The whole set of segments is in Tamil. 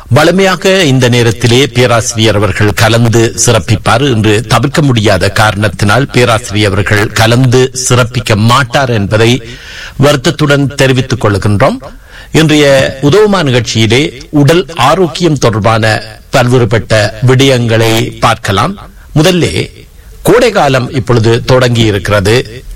வளமையாக இந்த நேரத்திலே பேராசிரியர் அவர்கள் கலந்து சிறப்பிப்பார் என்று தவிர்க்க முடியாத காரணத்தினால் பேராசிரியர் அவர்கள் கலந்து சிறப்பிக்க மாட்டார் என்பதை வருத்தத்துடன் தெரிவித்துக் கொள்கின்றோம் இன்றைய உதவுமா நிகழ்ச்சியிலே உடல் ஆரோக்கியம் தொடர்பான பல்வேறுபட்ட விடயங்களை பார்க்கலாம் முதல்ல கோடை காலம் இப்பொழுது தொடங்கி இருக்கிறது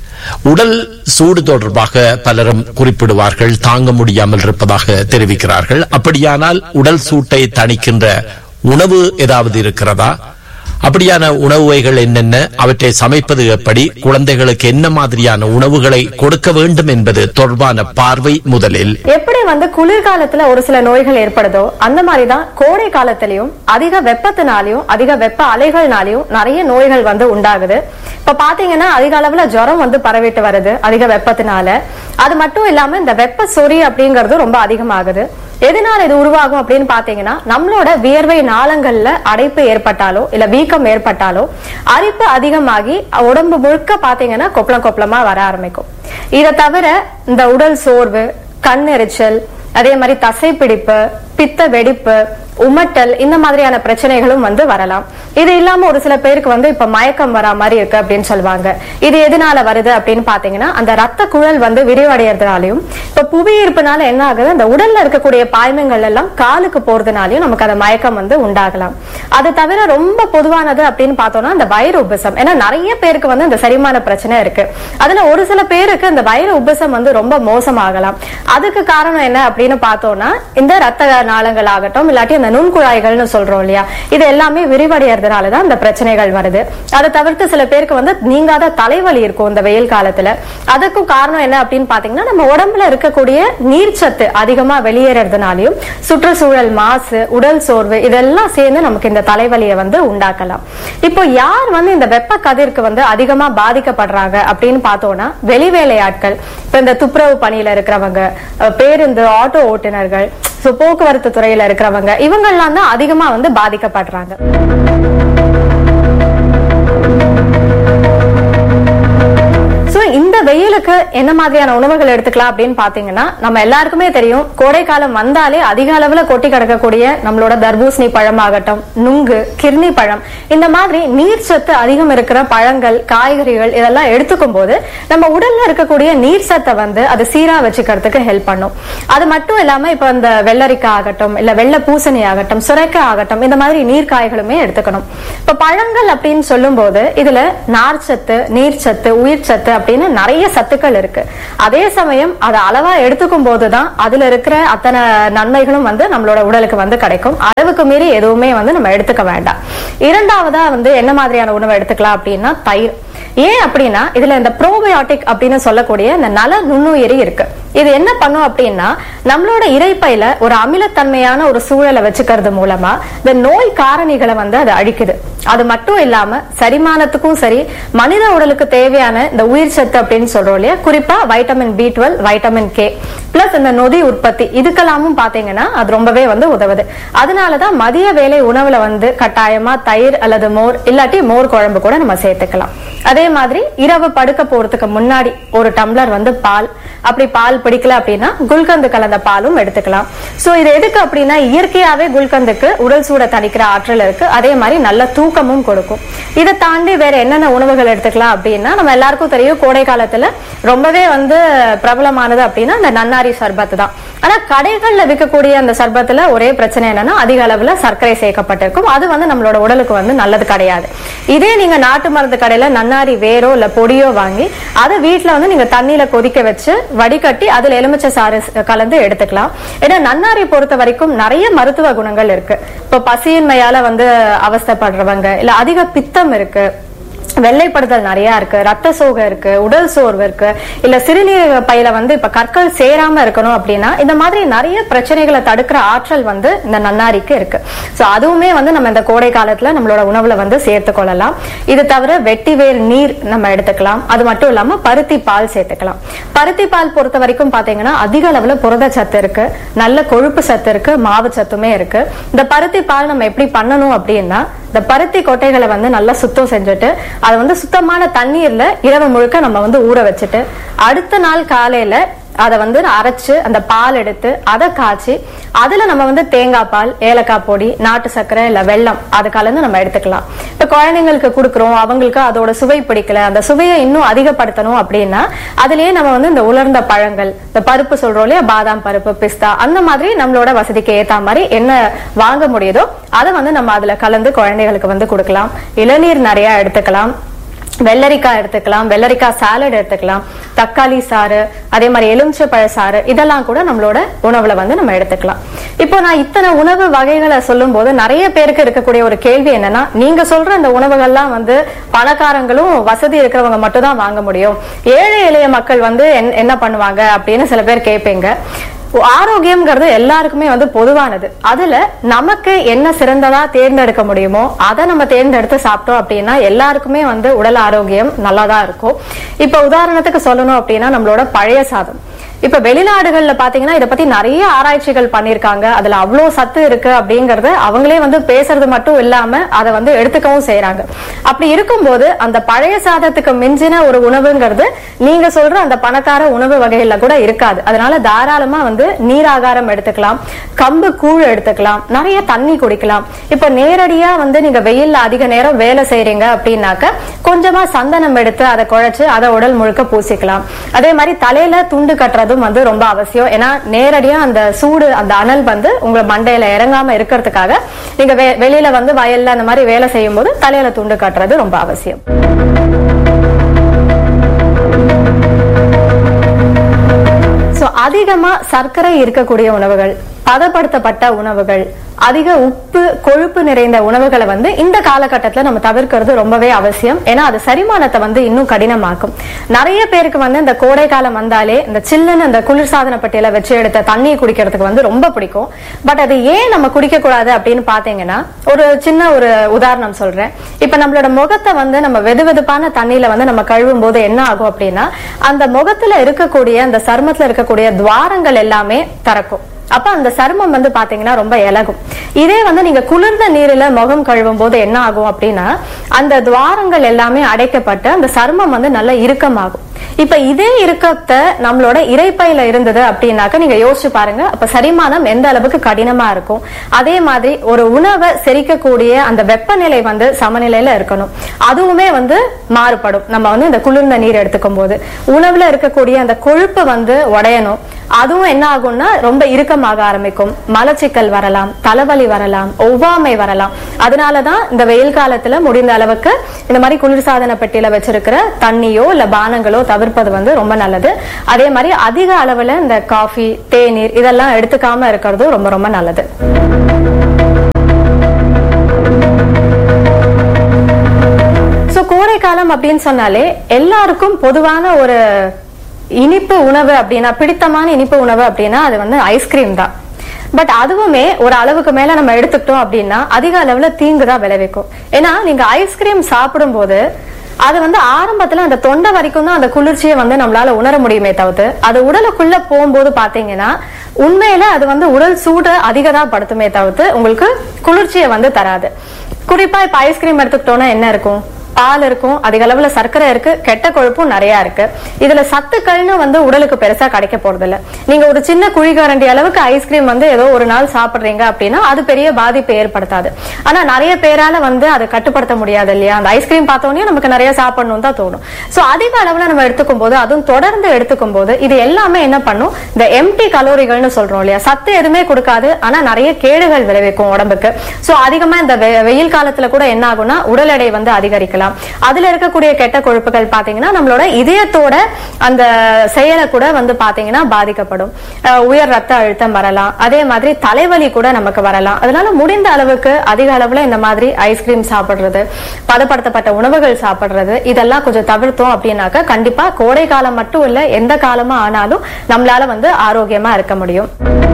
உடல் சூடு தொடர்பாக பலரும் குறிப்பிடுவார்கள் தாங்க முடியாமல் இருப்பதாக தெரிவிக்கிறார்கள் அப்படியானால் உடல் சூட்டை தணிக்கின்ற உணவு ஏதாவது இருக்கிறதா அப்படியான உணவு வகைகள் என்னென்ன அவற்றை சமைப்பது எப்படி குழந்தைகளுக்கு என்ன மாதிரியான உணவுகளை கொடுக்க வேண்டும் என்பது தொடர்பான பார்வை முதலில் எப்படி வந்து குளிர்காலத்துல ஒரு சில நோய்கள் ஏற்படுதோ அந்த மாதிரி தான் கோடை காலத்திலயும் அதிக வெப்பத்தினாலையும் அதிக வெப்ப அலைகள்னாலையும் நிறைய நோய்கள் வந்து உண்டாகுது இப்ப பாத்தீங்கன்னா அதிக அளவுல ஜுரம் வந்து பரவிட்டு வருது அதிக வெப்பத்தினால அது மட்டும் இல்லாம இந்த வெப்ப சொறி அப்படிங்கறது ரொம்ப அதிகமாகுது எதனால இது உருவாகும் அப்படின்னு பாத்தீங்கன்னா நம்மளோட வியர்வை நாளங்கள்ல அடைப்பு ஏற்பட்டாலோ இல்ல வீக்கம் ஏற்பட்டாலோ அரிப்பு அதிகமாகி உடம்பு முழுக்க பாத்தீங்கன்னா கொப்பளம் கொப்பளமா வர ஆரம்பிக்கும் இதை தவிர இந்த உடல் சோர்வு கண் எரிச்சல் அதே மாதிரி தசைப்பிடிப்பு பித்த வெடிப்பு உமட்டல் இந்த மாதிரியான பிரச்சனைகளும் வந்து வரலாம் இது இல்லாம ஒரு சில பேருக்கு வந்து இப்ப மயக்கம் வரா மாதிரி இருக்கு அப்படின்னு சொல்லுவாங்க இது எதனால வருது அப்படின்னு பாத்தீங்கன்னா அந்த ரத்த குழல் வந்து விரிவடைறதுனாலையும் இப்ப புவியீர்ப்புனால என்ன ஆகுது அந்த உடல்ல இருக்கக்கூடிய பாய்மங்கள் எல்லாம் காலுக்கு போறதுனாலையும் நமக்கு அந்த மயக்கம் வந்து உண்டாகலாம் அது தவிர ரொம்ப பொதுவானது அப்படின்னு பார்த்தோம்னா இந்த வயிறு உபசம் ஏன்னா நிறைய பேருக்கு வந்து இந்த செரிமான பிரச்சனை இருக்கு அதுல ஒரு சில பேருக்கு இந்த வயிறு உபசம் வந்து ரொம்ப மோசமாகலாம் அதுக்கு காரணம் என்ன அப்படின்னு பார்த்தோம்னா இந்த ரத்த நாளங்கள் ஆகட்டும் இல்லாட்டி அந்த நுண்குழாய்கள்னு சொல்றோம் இல்லையா இது எல்லாமே விரிவடையறதுனாலதான் இந்த பிரச்சனைகள் வருது அதை தவிர்த்து சில பேருக்கு வந்து நீங்காத தலைவலி இருக்கும் இந்த வெயில் காலத்துல அதுக்கும் காரணம் என்ன அப்படின்னு பாத்தீங்கன்னா நம்ம உடம்புல இருக்கக்கூடிய நீர்ச்சத்து அதிகமா வெளியேறதுனாலையும் சுற்றுச்சூழல் மாசு உடல் சோர்வு இதெல்லாம் சேர்ந்து நமக்கு இந்த தலைவலியை வந்து உண்டாக்கலாம் இப்போ யார் வந்து இந்த வெப்ப கதிர்க்கு வந்து அதிகமா பாதிக்கப்படுறாங்க அப்படின்னு பார்த்தோம்னா வெளி வேலையாட்கள் இப்ப இந்த துப்புரவு பணியில இருக்கிறவங்க அஹ் பேருந்து ஆட்டோ ஓட்டுநர்கள் சோ போக்குவரத்து துறையில இருக்கிறவங்க இவங்கெல்லாம் தான் அதிகமா வந்து பாதிக்கப்படுறாங்க சோ இந்த வெயிலுக்கு என்ன மாதிரியான உணவுகள் எடுத்துக்கலாம் அப்படின்னு பாத்தீங்கன்னா நம்ம எல்லாருக்குமே தெரியும் கோடை காலம் வந்தாலே அதிக அளவுல கொட்டி கிடக்கக்கூடிய நம்மளோட தர்பூசணி பழம் ஆகட்டும் நுங்கு கிர்னி பழம் இந்த மாதிரி நீர் சத்து அதிகம் இருக்கிற பழங்கள் காய்கறிகள் இதெல்லாம் எடுத்துக்கும் போது நம்ம உடல்ல இருக்கக்கூடிய நீர் சத்தை வந்து அது சீரா வச்சுக்கிறதுக்கு ஹெல்ப் பண்ணும் அது மட்டும் இல்லாம இப்ப இந்த வெள்ளரிக்காய் ஆகட்டும் இல்ல வெள்ளை பூசணி ஆகட்டும் சுரைக்காய் ஆகட்டும் இந்த மாதிரி நீர் காய்களுமே எடுத்துக்கணும் இப்ப பழங்கள் அப்படின்னு சொல்லும் போது இதுல நார்ச்சத்து நீர்ச்சத்து உயிர் சத்து அப்படின்னு நிறைய சத்துக்கள் இருக்கு அதே சமயம் அதை அளவா எடுத்துக்கும் போதுதான் அதுல இருக்கிற அத்தனை நன்மைகளும் வந்து நம்மளோட உடலுக்கு வந்து கிடைக்கும் அளவுக்கு மீறி எதுவுமே வந்து நம்ம எடுத்துக்க வேண்டாம் இரண்டாவதா வந்து என்ன மாதிரியான உணவு எடுத்துக்கலாம் அப்படின்னா தயிர் ஏன் அப்படின்னா இதுல இந்த ப்ரோபயோட்டிக் அப்படின்னு சொல்லக்கூடிய இந்த நல நுண்ணுயிரி இருக்கு இது என்ன பண்ணும் அப்படின்னா நம்மளோட இறைப்பையில ஒரு அமிலத்தன்மையான ஒரு சூழலை வச்சுக்கிறது மூலமா இந்த நோய் காரணிகளை வந்து அது அழிக்குது அது மட்டும் இல்லாம செரிமானத்துக்கும் சரி மனித உடலுக்கு தேவையான இந்த உயிர் சத்து அப்படின்னு சொல்றோம் இல்லையா குறிப்பா vitamin B twelve vitamin K plus இந்த நொதி உற்பத்தி இதுக்கெல்லாமும் பாத்தீங்கன்னா அது ரொம்பவே வந்து உதவுது அதனாலதான் மதிய வேலை உணவுல வந்து கட்டாயமா தயிர் அல்லது மோர் இல்லாட்டி மோர் குழம்பு கூட நம்ம சேர்த்துக்கலாம் அதே மாதிரி இரவு படுக்க போறதுக்கு முன்னாடி ஒரு டம்ளர் வந்து பால் அப்படி பால் பிடிக்கல அப்படின்னா குல்கந்து கலந்த பாலும் எடுத்துக்கலாம் சோ இது எதுக்கு அப்படின்னா இயற்கையாவே குல்கந்துக்கு உடல் சூட தணிக்கிற ஆற்றல் இருக்கு அதே மாதிரி நல்ல தூக்கமும் கொடுக்கும் இதை தாண்டி வேற என்னென்ன உணவுகள் எடுத்துக்கலாம் அப்படின்னா நம்ம எல்லாருக்கும் தெரியும் கோடை காலத்துல ரொம்பவே வந்து பிரபலமானது அப்படின்னா இந்த நன்னாரி சர்பத் தான் ஆனா கடைகள்ல விற்கக்கூடிய அந்த சர்பத்துல ஒரே பிரச்சனை என்னன்னா அதிக அளவுல சர்க்கரை சேர்க்கப்பட்டிருக்கும் அது வந்து நம்மளோட உடலுக்கு வந்து நல்லது கிடையாது இதே நீங்க நாட்டு மருந்து கடையில நன்னாரி வேரோ இல்ல பொடியோ வாங்கி அதை வீட்டுல வந்து நீங்க தண்ணியில கொதிக்க வச்சு வடிகட்டி அதுல எலுமிச்சை சாறு கலந்து எடுத்துக்கலாம் ஏன்னா நன்னாரி பொறுத்த வரைக்கும் நிறைய மருத்துவ குணங்கள் இருக்கு இப்ப பசியின்மையால வந்து அவஸ்தைப்படுறவங்க இல்ல அதிக பித்தம் இருக்கு வெள்ளைப்படுதல் நிறைய இருக்கு ரத்த சோகை இருக்கு உடல் சோர்வு இருக்கு இல்ல சிறுநீரக பையில வந்து இப்ப கற்கள் சேராம இருக்கணும் அப்படின்னா இந்த மாதிரி நிறைய பிரச்சனைகளை தடுக்கிற ஆற்றல் வந்து இந்த நன்னாரிக்கு இருக்கு சோ அதுவுமே வந்து நம்ம இந்த கோடை காலத்துல நம்மளோட உணவுல வந்து சேர்த்து கொள்ளலாம் இது தவிர வெட்டிவேர் நீர் நம்ம எடுத்துக்கலாம் அது மட்டும் இல்லாம பருத்தி பால் சேர்த்துக்கலாம் பருத்தி பால் பொறுத்த வரைக்கும் பாத்தீங்கன்னா அதிக அளவுல புரத சத்து இருக்கு நல்ல கொழுப்பு சத்து இருக்கு மாவு சத்துமே இருக்கு இந்த பருத்தி பால் நம்ம எப்படி பண்ணணும் அப்படின்னா இந்த பருத்தி கொட்டைகளை வந்து நல்லா சுத்தம் செஞ்சுட்டு அதை வந்து சுத்தமான தண்ணீர்ல இரவு முழுக்க நம்ம வந்து ஊற வச்சுட்டு அடுத்த நாள் காலையில அதை வந்து அரைச்சு அந்த பால் எடுத்து அதை காய்ச்சி அதுல நம்ம வந்து தேங்காய் பால் ஏலக்காய் பொடி நாட்டு சர்க்கரை இல்ல வெல்லம் அது கலந்து நம்ம எடுத்துக்கலாம் இப்ப குழந்தைங்களுக்கு கொடுக்குறோம் அவங்களுக்கு அதோட சுவை பிடிக்கல அந்த சுவையை இன்னும் அதிகப்படுத்தணும் அப்படின்னா அதுலயே நம்ம வந்து இந்த உலர்ந்த பழங்கள் இந்த பருப்பு சொல்றோம் இல்லையா பாதாம் பருப்பு பிஸ்தா அந்த மாதிரி நம்மளோட வசதிக்கு ஏத்த மாதிரி என்ன வாங்க முடியுதோ அதை வந்து நம்ம அதுல கலந்து குழந்தைகளுக்கு வந்து கொடுக்கலாம் இளநீர் நிறைய எடுத்துக்கலாம் வெள்ளரிக்காய் எடுத்துக்கலாம் வெள்ளரிக்காய் சாலட் எடுத்துக்கலாம் தக்காளி சாறு அதே மாதிரி எலுமிச்சை பழ சாறு இதெல்லாம் கூட நம்மளோட உணவுல வந்து நம்ம எடுத்துக்கலாம் இப்போ நான் இத்தனை உணவு வகைகளை சொல்லும் போது நிறைய பேருக்கு இருக்கக்கூடிய ஒரு கேள்வி என்னன்னா நீங்க சொல்ற இந்த உணவுகள்லாம் வந்து பணக்காரங்களும் வசதி இருக்கிறவங்க மட்டும் தான் வாங்க முடியும் ஏழை எளிய மக்கள் வந்து என்- என்ன பண்ணுவாங்க அப்படின்னு சில பேர் கேட்பீங்க ஆரோக்கியம்ங்கிறது எல்லாருக்குமே வந்து பொதுவானது அதுல நமக்கு என்ன சிறந்ததா தேர்ந்தெடுக்க முடியுமோ அதை நம்ம தேர்ந்தெடுத்து சாப்பிட்டோம் அப்படின்னா எல்லாருக்குமே வந்து உடல் ஆரோக்கியம் நல்லாதான் இருக்கும் இப்ப உதாரணத்துக்கு சொல்லணும் அப்படின்னா நம்மளோட பழைய சாதம் இப்ப வெளிநாடுகள்ல பாத்தீங்கன்னா இத பத்தி நிறைய ஆராய்ச்சிகள் பண்ணிருக்காங்க அதுல அவ்வளவு சத்து இருக்கு அப்படிங்கறது அவங்களே வந்து பேசுறது மட்டும் இல்லாம அதை வந்து எடுத்துக்கவும் செய்யறாங்க அப்படி இருக்கும்போது அந்த பழைய சாதத்துக்கு மிஞ்சின ஒரு உணவுங்கிறது நீங்க சொல்ற அந்த பணக்கார உணவு வகைகள்ல கூட இருக்காது அதனால தாராளமா வந்து நீராகாரம் எடுத்துக்கலாம் கம்பு கூழ் எடுத்துக்கலாம் நிறைய தண்ணி குடிக்கலாம் இப்ப நேரடியா வந்து நீங்க வெயில்ல அதிக நேரம் வேலை செய்றீங்க அப்படின்னாக்க கொஞ்சமா சந்தனம் எடுத்து அதை குழைச்சு அதை உடல் முழுக்க பூசிக்கலாம் அதே மாதிரி தலையில துண்டு கட்டுறதும் வந்து ரொம்ப அவசியம் ஏன்னா நேரடியா அந்த சூடு அந்த அனல் வந்து உங்க மண்டையில இறங்காம இருக்கிறதுக்காக நீங்க வெ- வெளியில வந்து வயல்ல அந்த மாதிரி வேலை செய்யும் போது தலையில துண்டு கட்டுறது ரொம்ப அவசியம் சோ அதிகமா சர்க்கரை இருக்கக்கூடிய உணவுகள் பதப்படுத்தப்பட்ட உணவுகள் அதிக உப்பு கொழுப்பு நிறைந்த உணவுகளை வந்து இந்த காலகட்டத்துல நம்ம தவிர்க்கிறது ரொம்பவே அவசியம் ஏன்னா அது செரிமானத்தை வந்து இன்னும் கடினமாக்கும் நிறைய பேருக்கு வந்து இந்த கோடை காலம் வந்தாலே இந்த சில்லுன்னு இந்த குளிர்சாதன பெட்டியில வச்சு எடுத்த தண்ணியை குடிக்கிறதுக்கு வந்து ரொம்ப பிடிக்கும் பட் அது ஏன் நம்ம குடிக்க கூடாது அப்படின்னு பாத்தீங்கன்னா ஒரு சின்ன ஒரு உதாரணம் சொல்றேன் இப்ப நம்மளோட முகத்தை வந்து நம்ம வெது வெதுப்பான தண்ணியில வந்து நம்ம கழுவும் போது என்ன ஆகும் அப்படின்னா அந்த முகத்துல இருக்கக்கூடிய அந்த சருமத்துல இருக்கக்கூடிய துவாரங்கள் எல்லாமே திறக்கும் அப்ப அந்த சருமம் வந்து பாத்தீங்கன்னா ரொம்ப இலகும் இதே வந்து நீங்க குளிர்ந்த நீரில முகம் கழுவும் போது என்ன ஆகும் அப்படின்னா அந்த துவாரங்கள் எல்லாமே அடைக்கப்பட்டு அந்த சருமம் வந்து நல்ல இறுக்கமாகும் இப்ப இதே இறுக்கத்தை நம்மளோட இறைப்பையில இருந்தது அப்படின்னாக்க நீங்க யோசிச்சு பாருங்க அப்ப செரிமானம் எந்த அளவுக்கு கடினமா இருக்கும் அதே மாதிரி ஒரு உணவை செரிக்கக்கூடிய அந்த வெப்பநிலை வந்து சமநிலையில இருக்கணும் அதுவுமே வந்து மாறுபடும் நம்ம வந்து இந்த குளிர்ந்த நீர் எடுத்துக்கும் போது உணவுல இருக்கக்கூடிய அந்த கொழுப்பு வந்து உடையணும் அதுவும் என்ன ஆகும்னா ரொம்ப இறுக்கமாக ஆரம்பிக்கும் மலச்சிக்கல் வரலாம் தலைவலி வரலாம் ஒவ்வாமை வரலாம் அதனாலதான் இந்த வெயில் காலத்துல முடிந்த அளவுக்கு இந்த மாதிரி குளிர்சாதன பெட்டியில வச்சிருக்கிற தண்ணியோ இல்ல பானங்களோ தவிர்ப்பது வந்து ரொம்ப நல்லது அதே மாதிரி அதிக அளவுல இந்த காஃபி தேநீர் இதெல்லாம் எடுத்துக்காம இருக்கிறதும் ரொம்ப ரொம்ப நல்லது சோ கோடை காலம் அப்படின்னு சொன்னாலே எல்லாருக்கும் பொதுவான ஒரு இனிப்பு உணவு அப்படின்னா பிடித்தமான இனிப்பு உணவு அப்படின்னா அது வந்து ஐஸ்கிரீம் தான் பட் அதுவுமே ஒரு அளவுக்கு மேல நம்ம எடுத்துக்கிட்டோம் அப்படின்னா அதிக அளவுல தீங்கு தான் விளைவிக்கும் ஏன்னா நீங்க ஐஸ்கிரீம் சாப்பிடும்போது அது வந்து ஆரம்பத்துல அந்த தொண்டை வரைக்கும் தான் அந்த குளிர்ச்சியை வந்து நம்மளால உணர முடியுமே தவிர்த்து அது உடலுக்குள்ள போகும்போது பாத்தீங்கன்னா உண்மையில அது வந்து உடல் சூடு அதிக தான் படுத்துமே தவிர்த்து உங்களுக்கு குளிர்ச்சியை வந்து தராது குறிப்பா இப்ப ஐஸ்கிரீம் எடுத்துக்கிட்டோம்னா என்ன இருக்கும் பால் இருக்கும் அதிக அளவுல சர்க்கரை இருக்கு கெட்ட கொழுப்பும் நிறைய இருக்கு இதுல சத்துக்கள்னு வந்து உடலுக்கு பெருசா கிடைக்க போறது இல்ல நீங்க ஒரு சின்ன குழிக்கரண்டி அளவுக்கு ஐஸ்கிரீம் வந்து ஏதோ ஒரு நாள் சாப்பிடுறீங்க அப்படின்னா அது பெரிய பாதிப்பை ஏற்படுத்தாது ஆனா நிறைய பேரால வந்து அதை கட்டுப்படுத்த முடியாது இல்லையா அந்த ஐஸ்கிரீம் பார்த்தோன்னே நமக்கு நிறைய சாப்பிடணும் தான் தோணும் சோ அதிக அளவுல நம்ம எடுத்துக்கும் போது அதுவும் தொடர்ந்து எடுத்துக்கும் போது இது எல்லாமே என்ன பண்ணும் இந்த எம்டி கலோரிகள்னு சொல்றோம் இல்லையா சத்து எதுவுமே கொடுக்காது ஆனா நிறைய கேடுகள் விளைவிக்கும் உடம்புக்கு சோ அதிகமா இந்த வெ- வெயில் காலத்துல கூட என்ன ஆகும்னா உடல் எடை வந்து அதிகரிக்கலாம் அதுல இருக்கக்கூடிய கெட்ட கொழுப்புகள் பாத்தீங்கன்னா நம்மளோட இதயத்தோட அந்த செயலை கூட வந்து பாத்தீங்கன்னா பாதிக்கப்படும் அஹ் உயர் ரத்த அழுத்தம் வரலாம் அதே மாதிரி தலைவலி கூட நமக்கு வரலாம் அதனால முடிந்த அளவுக்கு அதிக அளவுல இந்த மாதிரி ஐஸ்கிரீம் சாப்பிடுறது பதப்படுத்தப்பட்ட உணவுகள் சாப்பிடுறது இதெல்லாம் கொஞ்சம் தவிர்த்தோம் அப்படின்னாக்க கண்டிப்பா கோடை காலம் மட்டும் இல்ல எந்த காலமா ஆனாலும் நம்மளால வந்து ஆரோக்கியமா இருக்க முடியும்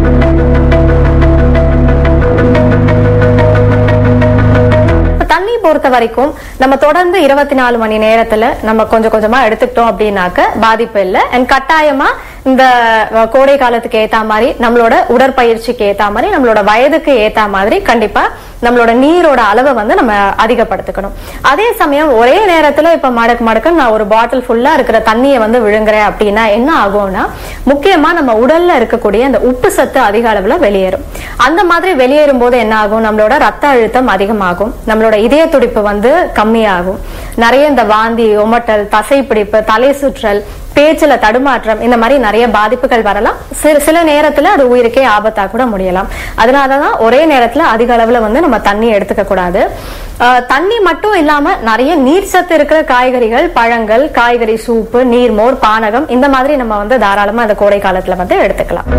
இப்ப தண்ணி பொறுத்த வரைக்கும் நம்ம தொடர்ந்து இருபத்தி நாலு மணி நேரத்துல நம்ம கொஞ்சம் கொஞ்சமா எடுத்துக்கிட்டோம் அப்படின்னாக்க பாதிப்பு இல்லை அண்ட் கட்டாயமா இந்த அஹ், கோடை காலத்துக்கு ஏத்த மாதிரி நம்மளோட உடற்பயிற்சிக்கு ஏத்த மாதிரி நம்மளோட வயதுக்கு ஏத்த மாதிரி கண்டிப்பா நம்மளோட நீரோட அளவை வந்து நம்ம அதிகப்படுத்திக்கணும் அதே சமயம் ஒரே நேரத்துல இப்ப மடக்கு மடக்கு நான் ஒரு பாட்டில் ஃபுல்லா இருக்கிற தண்ணியை வந்து விழுங்குறேன் அப்படின்னா என்ன ஆகும்னா முக்கியமா நம்ம உடல்ல இருக்கக்கூடிய அந்த உப்பு சத்து அதிக அளவுல வெளியேறும் அந்த மாதிரி வெளியேறும் போது என்ன ஆகும் நம்மளோட ரத்த அழுத்தம் அதிகமாகும் நம்மளோட இதய துடிப்பு வந்து கம்மியாகும் நிறைய இந்த வாந்தி உமட்டல் தசைப்பிடிப்பு தலை சுற்றல் பேச்சுல தடுமாற்றம் இந்த மாதிரி நிறைய பாதிப்புகள் வரலாம் சில சில நேரத்துல அது உயிருக்கே ஆபத்தா கூட முடியலாம் அதனாலதான் ஒரே நேரத்துல அதிக அளவுல வந்து நம்ம தண்ணி எடுத்துக்க கூடாது ஆஹ் தண்ணி மட்டும் இல்லாம நிறைய நீர் சத்து இருக்கிற காய்கறிகள் பழங்கள் காய்கறி சூப்பு நீர்மோர் பானகம் இந்த மாதிரி நம்ம வந்து தாராளமா அந்த கோடை காலத்துல வந்து எடுத்துக்கலாம்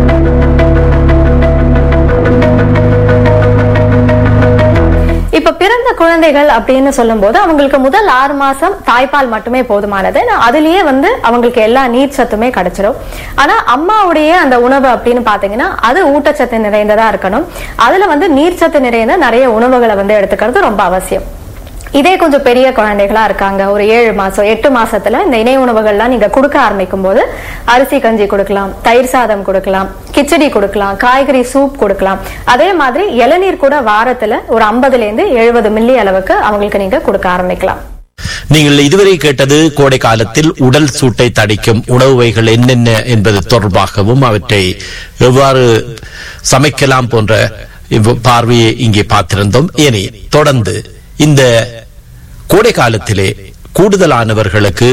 இப்ப பிறந்த குழந்தைகள் அப்படின்னு சொல்லும்போது அவங்களுக்கு முதல் ஆறு மாசம் தாய்ப்பால் மட்டுமே போதுமானது நான் அதுலயே வந்து அவங்களுக்கு எல்லா நீர் சத்துமே கிடைச்சிடும் ஆனா அம்மாவுடைய அந்த உணவு அப்படின்னு பாத்தீங்கன்னா அது ஊட்டச்சத்து நிறைந்ததா இருக்கணும் அதுல வந்து நீர் சத்து நிறைந்த நிறைய உணவுகளை வந்து எடுத்துக்கிறது ரொம்ப அவசியம் இதே கொஞ்சம் பெரிய குழந்தைகளா இருக்காங்க ஒரு ஏழு மாசம் எட்டு மாசத்துல இந்த இணை உணவுகள்லாம் நீங்க கொடுக்க ஆரம்பிக்கும் போது அரிசி கஞ்சி கொடுக்கலாம் தயிர் சாதம் கொடுக்கலாம் கிச்சடி கொடுக்கலாம் காய்கறி சூப் கொடுக்கலாம் அதே மாதிரி இளநீர் கூட வாரத்துல ஒரு ஐம்பதுல இருந்து எழுபது மில்லி அளவுக்கு அவங்களுக்கு நீங்க கொடுக்க ஆரம்பிக்கலாம் நீங்கள் இதுவரை கேட்டது கோடை காலத்தில் உடல் சூட்டை தடிக்கும் உணவு வகைகள் என்னென்ன என்பது தொடர்பாகவும் அவற்றை எவ்வாறு சமைக்கலாம் போன்ற இவ்வ- பார்வையை இங்கே பார்த்திருந்தோம் இனி தொடர்ந்து இந்த கோடை காலத்திலே கூடுதலானவர்களுக்கு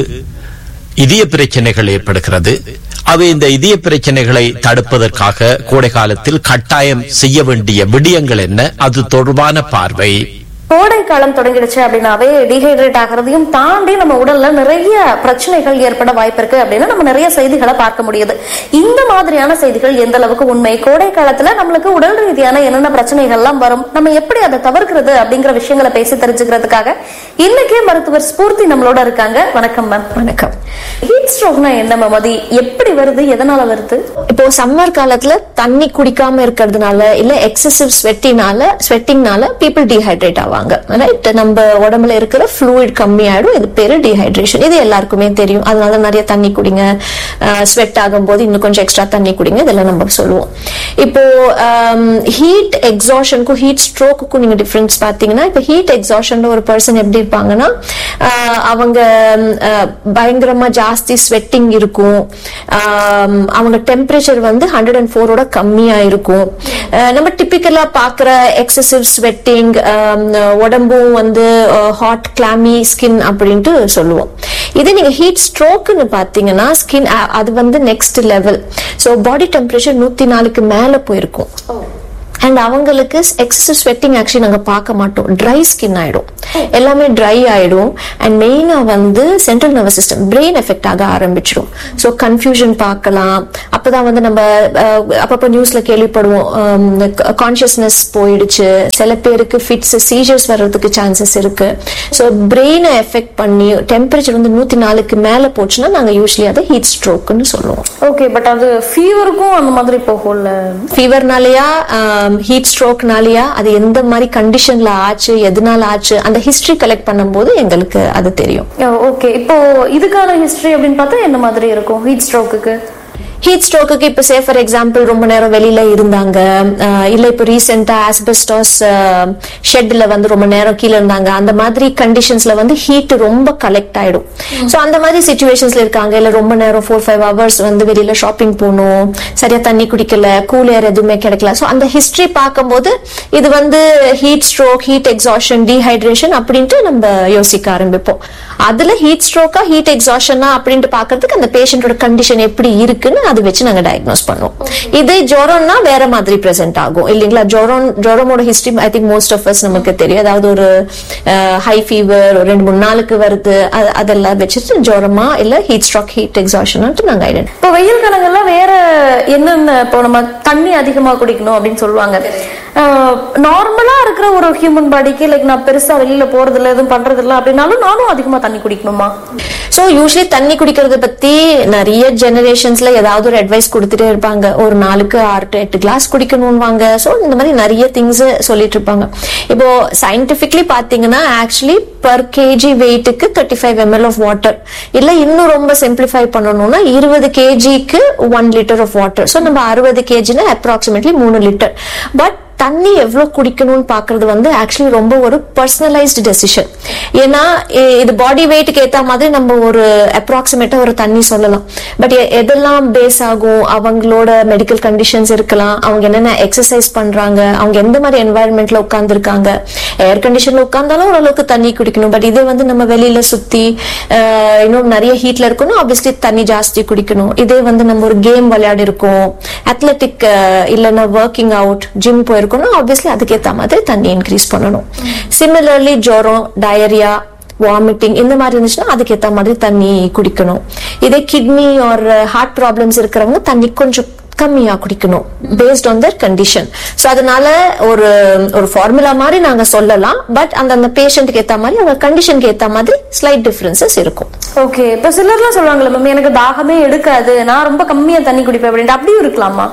இதய பிரச்சனைகள் ஏற்படுகிறது அவை இந்த இதய பிரச்சனைகளை தடுப்பதற்காக கோடை காலத்தில் கட்டாயம் செய்ய வேண்டிய விடயங்கள் என்ன அது தொடர்பான பார்வை கோடை காலம் தொடங்கிடுச்சு அப்படின்னாவே டீஹைட்ரேட் ஆகிறதையும் தாண்டி நம்ம உடல்ல நிறைய பிரச்சனைகள் ஏற்பட வாய்ப்பு இருக்கு அப்படின்னு நம்ம நிறைய செய்திகளை பார்க்க முடியுது இந்த மாதிரியான செய்திகள் எந்த அளவுக்கு உண்மை கோடை காலத்துல நம்மளுக்கு உடல் ரீதியான என்னென்ன பிரச்சனைகள்லாம் வரும் நம்ம எப்படி அதை தவிர்க்கிறது அப்படிங்கிற விஷயங்களை பேசி தெரிஞ்சுக்கிறதுக்காக இன்னைக்கே மருத்துவர் ஸ்பூர்த்தி நம்மளோட இருக்காங்க வணக்கம் மேம் வணக்கம் ஹீட் ஸ்ட்ரோக்னா என்ன மேம் அது எப்படி வருது எதனால வருது இப்போ சம்மர் காலத்துல தண்ணி குடிக்காம இருக்கிறதுனால இல்ல எக்ஸசிவ் ஸ்வெட்டினால ஸ்வெட்டிங்னால பீப்புள் டீஹைட்ரேட் ஆவாங்க ரைட் நம்ம உடம்புல இருக்கிற ஃப்ளூயிட் கம்மி ஆயிடும் இது பேரு டீஹைட்ரேஷன் இது எல்லாருக்குமே தெரியும் அதனால நிறைய தண்ணி குடிங்க ஸ்வெட் ஆகும்போது இன்னும் கொஞ்சம் எக்ஸ்ட்ரா தண்ணி குடிங்க இதெல்லாம் நம்ம சொல்லுவோம் இப்போ ஹீட் எக்ஸாஷனுக்கும் ஹீட் ஸ்ட்ரோக்குக்கும் நீங்க டிஃபரன்ஸ் பாத்தீங்கன்னா இப்போ ஹீட் எக்ஸாஷன்ல ஒரு பர்சன் எப்படி இருப்பாங்கன்னா ஆஹ் அவங்க ஆஹ் பயங்கரமா ஜாஸ்தி ஸ்வெட்டிங் இருக்கும் ஆம், அவங்க டெம்பரேச்சர் வந்து ஹண்ட்ரட் அண்ட் ஃபோரோட கம்மியா இருக்கும் ஆஹ் நம்ம டிப்பிக்கலா பாக்குற எக்ஸசிவ் ஸ்வெட்டிங் உடம்பும் வந்து ஹாட் கிளாமி ஸ்கின் அப்படின்ட்டு சொல்லுவோம் இதே நீங்க ஹீட் ஸ்ட்ரோக்னு பாத்தீங்கன்னா ஸ்கின் அது வந்து next level so body temperature நூத்தி நாலுக்கு மேல போயிருக்கும் அண்ட் அவங்களுக்கு எக்ஸசிவ் ஸ்வெட்டிங் ஆக்சுவலி நாங்க பார்க்க மாட்டோம் ட்ரை ஸ்கின் ஆயிடும் எல்லாமே ட்ரை ஆயிடும் அண்ட் மெயினா வந்து central nervous system brain effect ஆக ஆரம்பிச்சிடும் ஸோ கன்ஃபியூஷன் பார்க்கலாம் அப்பதான் வந்து நம்ம அஹ், அப்பப்போ நியூஸ்ல கேள்விப்படுவோம் கான்சியஸ்னஸ் போயிடுச்சு சில பேருக்கு ஃபிட்ஸ் சீஜர்ஸ் வர்றதுக்கு சான்சஸ் இருக்கு ஸோ பிரெயினை எஃபெக்ட் பண்ணி டெம்பரேச்சர் வந்து நூத்தி நாலுக்கு மேல போச்சுன்னா நாங்க யூஸ்வலி அதை ஹீட் ஸ்ட்ரோக்னு சொல்லுவோம் ஓகே பட் அது ஃபீவருக்கும் அந்த மாதிரி போகும்ல ஃபீவர்னாலயா ஹீட் ஸ்ட்ரோக்னாலயா அது எந்த மாதிரி கண்டிஷன்ல ஆச்சு எதனால ஆச்சு அந்த ஹிஸ்டரி கலெக்ட் பண்ணும்போது எங்களுக்கு அது தெரியும் ஓகே இப்போ இதுக்கான ஹிஸ்டரி அப்படின்னு பார்த்தா என்ன மாதிரி இருக்கும் ஹீட் ஸ்ட்ரோக்குக்கு ஹீட் ஸ்ட்ரோக்குக்கு இப்போ சே ஃபார் எக்ஸாம்பிள் ரொம்ப நேரம் வெளியில இருந்தாங்க அஹ் இல்ல இப்போ ரீசெண்டா ஆஸ்பெஸ்டாஸ் ஷெட்ல வந்து ரொம்ப நேரம் கீழே இருந்தாங்க அந்த மாதிரி கண்டிஷன்ஸ்ல வந்து ஹீட் ரொம்ப கலெக்ட் ஆயிடும் சோ அந்த மாதிரி சுச்சுவேஷன்ஸ்ல இருக்காங்க இல்ல ரொம்ப நேரம் ஃபோர் ஃபைவ் ஹவர்ஸ் வந்து வெளியில ஷாப்பிங் போகணும் சரியா தண்ணி குடிக்கல கூல் ஏர் எதுவுமே கிடைக்கல சோ அந்த ஹிஸ்டரி பார்க்கும்போது இது வந்து heat stroke heat exhaustion dehydration அப்படின்ட்டு நம்ம யோசிக்க ஆரம்பிப்போம் அதுல ஹீட் ஸ்ட்ரோக்கா ஹீட் எக்ஸாஷனா அப்படின்ட்டு பாக்குறதுக்கு அந்த பேஷண்டோட கண்டிஷன் எப்படி இருக்குன்னு அது வச்சு நாங்க டயக்னோஸ் பண்ணுவோம் இதே ஜுரம்னா வேற மாதிரி பிரசன்ட் ஆகும் இல்லைங்களா ஜுரம் ஜுரமோட history I think most of us நமக்கு தெரியும் அதாவது ஒரு ஹை ஃபீவர் ஒரு ரெண்டு மூணு நாளுக்கு வருது அ- அதெல்லாம் வச்சுட்டு ஜுரமா இல்ல ஹீட் ஸ்ட்ரோக் ஹீட் எக்ஸாஷன் நாங்க ஐடென்டி இப்போ வெயில் காலங்கள்ல வேற என்னென்ன இப்போ நம்ம தண்ணி அதிகமா குடிக்கணும் அப்படின்னு சொல்லுவாங்க நார்மலா இருக்கிற ஒரு ஹியூமன் பாடிக்கு லைக் நான் பெருசா வெளியில போறது இல்ல எதுவும் பண்றது இல்ல அப்படின்னாலும் நானும் அதிகமா தண்ணி குடிக்கணுமா சோ யூஸ்வலி தண்ணி குடிக்கிறத பத்தி நிறைய ஜெனரேஷன்ஸ்ல ஏதாவது ஒரு அட்வைஸ் கொடுத்துட்டே இருப்பாங்க ஒரு நாளுக்கு ஆறு to எட்டு கிளாஸ் குடிக்கணும்வாங்க சோ இந்த மாதிரி நிறைய திங்ஸ் சொல்லிட்டு இருப்பாங்க இப்போ சயின்டிபிக்லி பாத்தீங்கன்னா ஆக்சுவலி பர் கேஜி வெயிட்டுக்கு thirty five ML of water இல்ல இன்னும் ரொம்ப சிம்பிளிஃபை பண்ணணும்னா இருபது கேஜிக்கு one litre of water so நம்ம அறுபது கேஜினா அப்ராக்சிமேட்லி மூணு லிட்டர் பட் தண்ணி எவ்வளவு குடிக்கணும்னு பாக்குறது வந்து ஆக்சுவலி ரொம்ப ஒரு பர்சனலைஸ்டு டெசிஷன் ஏன்னா இ- இது பாடி வெயிட்டுக்கு ஏத்த மாதிரி நம்ம ஒரு அப்ராக்சிமேட்டா ஒரு தண்ணி சொல்லலாம் பட் எதெல்லாம் பேஸ் ஆகும் அவங்களோட மெடிக்கல் கண்டிஷன்ஸ் இருக்கலாம் அவங்க என்னென்ன எக்ஸசைஸ் பண்றாங்க அவங்க எந்த மாதிரி என்வாயன்மெண்ட்ல உட்கார்ந்துருக்காங்க ஏர் கண்டிஷன்ல உட்கார்ந்தாலும் ஓரளவுக்கு தண்ணி குடிக்கணும் பட் இதே வந்து நம்ம வெளியில சுத்தி அஹ், இன்னும் நிறைய ஹீட்ல இருக்கணும் ஆப்வியஸ்லி தண்ணி ஜாஸ்தி குடிக்கணும் இதே வந்து நம்ம ஒரு கேம் விளையாடி இருக்கோம் அத்லெட்டிக் இல்லைன்னா ஒர்க்கிங் அவுட் ஜிம் போயிருக்கோம்னா ஆப்வியஸ்லி அதுக்கேத்த மாதிரி தண்ணி இன்க்ரீஸ் பண்ணணும் சிமிலர்லி ஜுரம் டயரியா வாமிட்டிங் இந்த மாதிரி இருந்துச்சுன்னா அதுக்கேத்த மாதிரி தண்ணி குடிக்கணும் இதே கிட்னி ஆர் ஹார்ட் ப்ராப்ளம்ஸ் இருக்கிறவங்க தண்ணி கொஞ்சம் கம்மியா குடிக்கணும் based on their condition so அதனால ஒரு ஒரு ஃபார்முலா மாதிரி நாங்க சொல்லலாம் பட் அந்த அந்த பேஷண்ட்டுக்கு ஏத்த மாதிரி அவங்க கண்டிஷனுக்கு ஏத்த மாதிரி ஸ்லைட் டிஃபரன்சஸ் இருக்கும் ஓகே இப்ப சிலர்லாம் சொல்லுவாங்கல்ல மேம் எனக்கு தாகமே எடுக்காது நான் ரொம்ப கம்மியா தண்ணி குடிப்பேன் அப்படின்ட்டு அப்படியும் இருக்கலாமா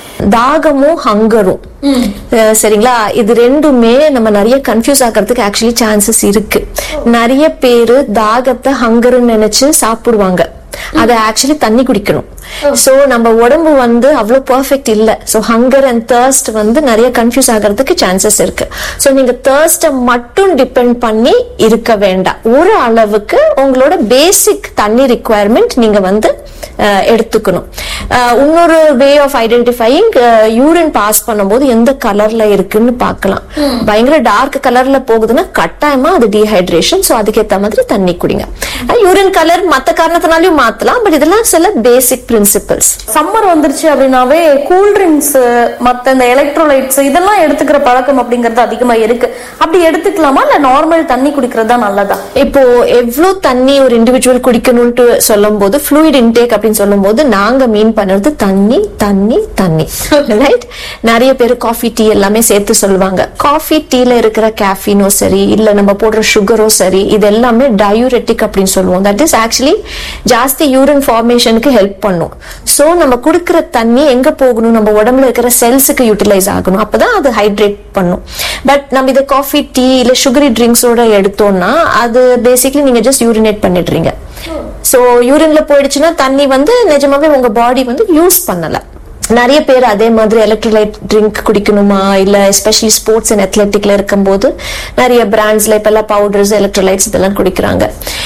தாகமும் ஹங்கரும் அஹ் சரிங்களா இது ரெண்டுமே நம்ம நிறைய கன்ஃபியூஸ் ஆகிறதுக்கு ஆக்சுவலி சான்சஸ் இருக்கு நிறைய பேரு தாகத்தை ஹங்கர்னு நினைச்சு சாப்பிடுவாங்க அத ஆக்சுவலி தண்ணி குடிக்கணும் சோ நம்ம உடம்பு வந்து அவ்வளவு பெர்ஃபெக்ட் இல்ல சோ ஹங்கர் அண்ட் தர்ஸ்ட் வந்து நிறைய கன்ஃபியூஸ் ஆகிறதுக்கு சான்சஸ் இருக்கு சோ நீங்க தர்ஸ்ட மட்டும் டிபெண்ட் பண்ணி இருக்க வேண்டாம் ஒரு அளவுக்கு உங்களோட பேசிக் தண்ணி ரிக்குவயர்மெண்ட் நீங்க வந்து அஹ், எடுத்துக்கணும் அஹ், இன்னொரு way of identifying urine pass பண்ணும்போது எந்த கலர்ல இருக்குன்னு பார்க்கலாம் பயங்கர டார்க் கலர்ல போகுதுன்னா கட்டாயமா அது டீஹைட்ரேஷன் சோ அதுக்கேத்த மாதிரி தண்ணி குடிங்க யூரின் கலர் மத்த காரணத்தினாலையும் மாத்தலாம் பட் இதெல்லாம் சில பேசிக் பிரின்சிபல்ஸ் சம்மர் வந்துருச்சு அப்படின்னாவே கூல் ட்ரிங்க்ஸ் மத்த இந்த எலக்ட்ரோலைட்ஸ் இதெல்லாம் எடுத்துக்கிற பழக்கம் அப்படிங்கறது அதிகமா இருக்கு அப்படி எடுத்துக்கலாமா இல்ல நார்மல் தண்ணி குடிக்கிறது தான் நல்லதா இப்போ எவ்வளவு தண்ணி ஒரு இண்டிவிஜுவல் குடிக்கணும்ட்டு சொல்லும் போது ஃப்ளூயிட் இன்டேக் அப்படின்னு சொல்லும் போது நாங்க மீன் பண்றது தண்ணி தண்ணி தண்ணி ரைட் நிறைய பேர் காஃபி டீ எல்லாமே சேர்த்து சொல்லுவாங்க காஃபி டீல இருக்கிற கேஃபினோ சரி இல்ல நம்ம போடுற சுகரோ சரி இது எல்லாமே டயூரெட்டிக் அப்படின்னு சொல்லுவோம் தட் இஸ் ஆக்சுவலி ஜாஸ்தி யூரின் ஃபார்மேஷனுக்கு ஹெல்ப் பண்ணும் சோ நம்ம குடுக்கிற தண்ணி எங்க போகணும் நம்ம உடம்புல இருக்கிற செல்ஸுக்கு யூட்டிலைஸ் ஆகணும் அப்பதான் அது ஹைட்ரேட் பண்ணும் பட் நம்ம இதை காஃபி டீ இல்ல சுகரி ட்ரிங்க்ஸோட எடுத்தோம்னா அது பேசிக்லி நீங்க ஜஸ்ட் யூரினேட் பண்ணிடுறீங்க சோ யூரின்ல போயிடுச்சுன்னா தண்ணி வந்து நிஜமாவே உங்க பாடி வந்து யூஸ் பண்ணல நிறைய பேர் அதே மாதிரி எலக்ட்ரோலைட் ட்ரிங்க் குடிக்கணுமா இல்ல எஸ்பெஷலி ஸ்போர்ட்ஸ் அண்ட் அத்லெட்டிக்ல இருக்கும்போது நிறைய பிராண்ட்ஸ்ல இப்ப எல்லாம் பவுடர்ஸ் எலக்ட்ரோலைட்ஸ் இதெல்லாம் குடிக்கிறாங்க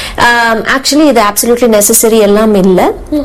ஆக்சுவலி இது அப்சல்யூட்லி நெசசரி எல்லாம் இல்ல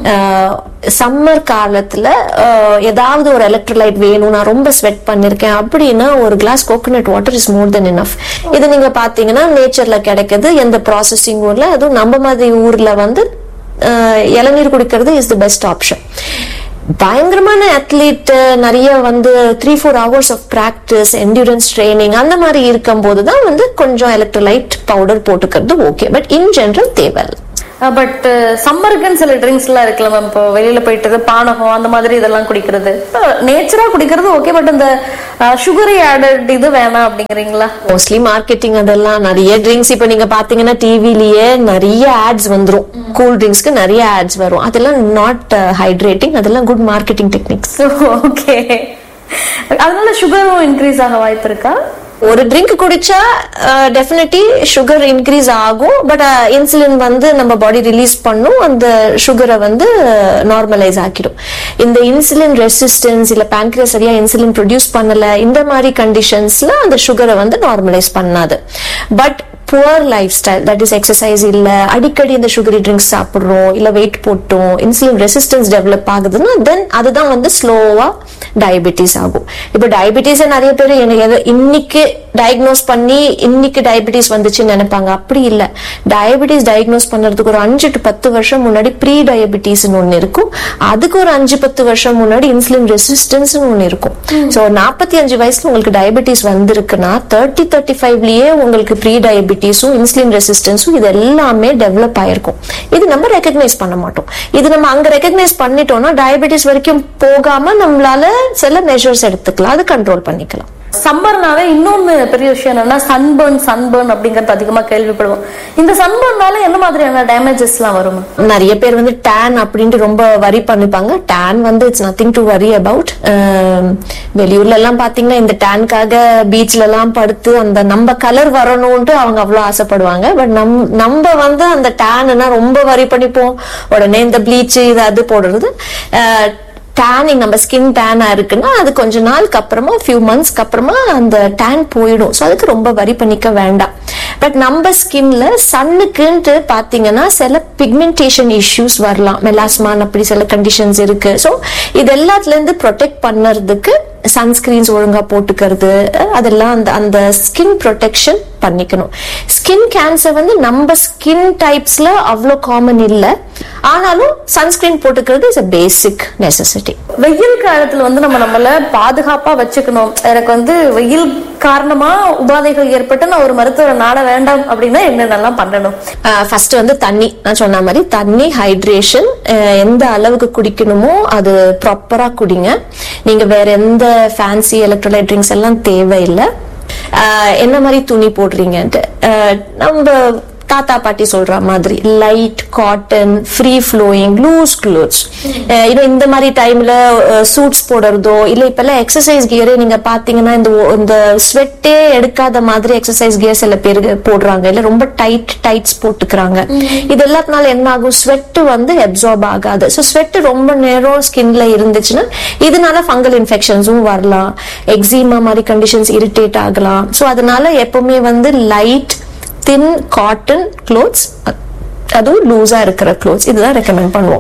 சம்மர் காலத்துல ஆஹ், ஏதாவது ஒரு எலக்ட்ரோலைட் வேணும் நான் ரொம்ப ஸ்வெட் பண்ணிருக்கேன் அப்படின்னா ஒரு glass coconut water is more then enough இது நீங்க பாத்தீங்கன்னா நேச்சர்ல கிடைக்குது எந்த ப்ராசஸிங் ஊர்ல அதுவும் நம்ம மாதிரி ஊர்ல வந்து ஆஹ், இளநீர் குடிக்கிறது இஸ் தி பெஸ்ட் ஆப்ஷன் பயங்கரமான அத்லீட் நிறைய வந்து three four hours of practice endurance training அந்த மாதிரி இருக்கும்போது தான் வந்து கொஞ்சம் எலக்ட்ரோலைட் பவுடர் போட்டுக்கிறது ஓகே பட் இன் ஜெனரல் தேவையில்லை பட் சம்மருக்குன்னு சில ட்ரிங்க்ஸ் எல்லாம் இருக்குல்ல மேம் இப்போ வெளியில போயிட்டு பானகம் அந்த மாதிரி இதெல்லாம் குடிக்கிறது நேச்சரா குடிக்கிறது ஓகே பட் இந்த சுகரி ஆடட் இது வேணாம் அப்படிங்கிறீங்களா மோஸ்ட்லி மார்க்கெட்டிங் அதெல்லாம் நிறைய ட்ரிங்க்ஸ் இப்ப நீங்க பாத்தீங்கன்னா டிவிலயே நிறைய ஆட்ஸ் வந்துரும் கூல் ட்ரிங்க்ஸ்க்கு நிறைய ஆட்ஸ் வரும் அதெல்லாம் நாட் ஹைட்ரேட்டிங் அதெல்லாம் குட் மார்க்கெட்டிங் டெக்னிக்ஸ் ஓகே அதனால சுகரும் இன்க்ரீஸ் ஆக வாய்ப்பு இருக்கா ஒரு ட்ரிங்க் குடிச்சா டெஃபினெட்லி சுகர் இன்க்ரீஸ் ஆகும் பட் இன்சுலின் வந்து நம்ம பாடி ரிலீஸ் பண்ணும் அந்த சுகரை வந்து நார்மலைஸ் ஆக்கிடும் இந்த இன்சுலின் ரெசிஸ்டன்ஸ் இல்ல பேங்க்ரியஸ் சரியா இன்சுலின் ப்ரொடியூஸ் பண்ணல இந்த மாதிரி கண்டிஷன்ஸ்ல அந்த சுகரை வந்து நார்மலைஸ் பண்ணாது but poor lifestyle that is exercise இல்ல அடிக்கடி இந்த சுகரி ட்ரிங்க்ஸ் சாப்பிடுறோம் இல்ல வெயிட் போட்டோம் இன்சுலின் ரெசிஸ்டன்ஸ் டெவலப் ஆகுதுன்னா தென் அதுதான் வந்து ஸ்லோவா டயபிட்டிஸ் ஆகும் இப்போ டயபிட்டிஸ் நிறைய பேர் எனக்கு எது- இன்னைக்கு டயக்னோஸ் பண்ணி இன்னைக்கு டயபிட்டிஸ் வந்துச்சுன்னு நினைப்பாங்க அப்படி இல்ல டயபிட்டிஸ் டயக்னோஸ் பண்றதுக்கு ஒரு அஞ்சு டு பத்து வருஷம் முன்னாடி ப்ரீ டயபிட்டிஸ்னு ஒண்ணு இருக்கும் அதுக்கு ஒரு அஞ்சு பத்து வருஷம் முன்னாடி இன்சுலின் ரெசிஸ்டன்ஸ் ஒண்ணு இருக்கும் சோ நாற்பத்தி அஞ்சு வயசுல உங்களுக்கு டயபிட்டிஸ் வந்திருக்குன்னா தேர்ட்டி தேர்ட்டி ஃபைவ்லயே உங்களுக்கு ப்ரீ டயபிட்டிஸும் இன்சுலின் ரெசிஸ்டன்ஸும் இது எல்லாமே டெவலப் ஆயிருக்கும் இது நம்ம ரெக்கக்னைஸ் பண்ண மாட்டோம் இது நம்ம அங்க ரெக்கக்னைஸ் பண்ணிட்டோம்னா டயபிட்டிஸ் வரைக்கும் போகாம நம்மளால சில மெஷர்ஸ் எடுத்துக்கலாம் அது கண்ட்ரோல் பண்ணிக்கலாம் சம்மர்னாவே இன்னொன்னு பெரிய விஷயம் என்னன்னா சன்பர்ன் சன்பர்ன் அப்படிங்கறது அதிகமா கேள்விப்படுவோம் இந்த சன்பர்னால என்ன மாதிரியான டேமேஜஸ் எல்லாம் வரும் நிறைய பேர் வந்து டேன் அப்படின்ட்டு ரொம்ப வரி பண்ணிப்பாங்க டேன் வந்து it's nothing to worry about வெளியூர்ல எல்லாம் பாத்தீங்கன்னா இந்த டேனுக்காக பீச்ல எல்லாம் படுத்து அந்த நம்ம கலர் வரணும்ட்டு அவங்க அவ்வளவு ஆசைப்படுவாங்க பட் நம் நம்ம வந்து அந்த டேன்னா ரொம்ப வரி பண்ணிப்போம் உடனே இந்த ப்ளீச் இது அது போடுறது டேனிங் நம்ம ஸ்கின் டேனா இருக்குன்னா அது கொஞ்ச நாளுக்கு அப்புறமா ஃபியூ மந்த்ஸ்க்கு அப்புறமா அந்த டேன் போயிடும் ஸோ அதுக்கு ரொம்ப வரி பண்ணிக்க வேண்டாம் பட் நம்ம ஸ்கின்ல சன்னுக்குன்ட்டு பாத்தீங்கன்னா சில பிக்மெண்டேஷன் இஷ்யூஸ் வரலாம் மெலாஸ்மான் அப்படி சில கண்டிஷன்ஸ் இருக்கு ஸோ இது எல்லாத்துல இருந்து ப்ரொடெக்ட் பண்ணறதுக்கு சன்ஸ்கிரீன்ஸ் ஒழுங்கா போட்டுக்கிறது அஹ் அதெல்லாம் அந்த அந்த ஸ்கின் ப்ரொடெக்ஷன் பண்ணிக்கணும் ஸ்கின் கேன்சர் வந்து நம்ம ஸ்கின் டைப்ஸ்ல அவ்வளோ காமன் இல்லை ஆனாலும் சன்ஸ்கிரீன் போட்டுக்கிறது இஸ் a பேசிக் நெசசிட்டி வெயில் காலத்துல வந்து நம்ம நம்மள பாதுகாப்பா வச்சுக்கணும் எனக்கு வந்து வெயில் காரணமா உபாதைகள் ஏற்பட்டு நான் ஒரு மருத்துவரை நாட வேண்டாம் அப்படின்னா என்னென்னலாம் பண்ணணும் ஃபர்ஸ்ட் வந்து தண்ணி நான் சொன்ன மாதிரி தண்ணி ஹைட்ரேஷன் எந்த அளவுக்கு குடிக்கணுமோ அது ப்ராப்பரா குடிங்க நீங்க வேற எந்த ஃபேன்சி எலக்ட்ரோலைட் ட்ரிங்க்ஸ் எல்லாம் தேவையில்லை அஹ், என்ன மாதிரி துணி போடுறீங்கன்ட்டு அஹ், நம்ம தாத்தா பாட்டி சொல்ற மாதிரி light cotton free flowing loose clothes இன்னும் இந்த மாதிரி டைம்ல சூட்ஸ் போடுறதோ இல்ல இப்ப எல்லாம் எக்ஸசைஸ் கியரே நீங்க பாத்தீங்கன்னா இந்த ஒ- இந்த ஸ்வெட்டே எடுக்காத மாதிரி எக்ஸசைஸ் கியர் சில பேர் போடுறாங்க இல்ல ரொம்ப டைட் டைட்ஸ் போட்டுக்கிறாங்க இது எல்லாத்தினால என்ன ஆகும் ஸ்வெட் வந்து அப்சார்ப் ஆகாது ஸோ ஸ்வெட் ரொம்ப நேரம் ஸ்கின்ல இருந்துச்சுன்னா இதனால ஃபங்கல் இன்ஃபெக்ஷன்ஸும் வரலாம் எக்ஸிமா மாதிரி கண்டிஷன்ஸ் இரிட்டேட் ஆகலாம் ஸோ அதனால எப்பவுமே வந்து லைட் தின் காட்டன் க்ளோத்ஸ் அதுவும் லூஸா இருக்கிற க்ளோத்ஸ் இதுதான் ரெக்கமெண்ட் பண்ணுவோம்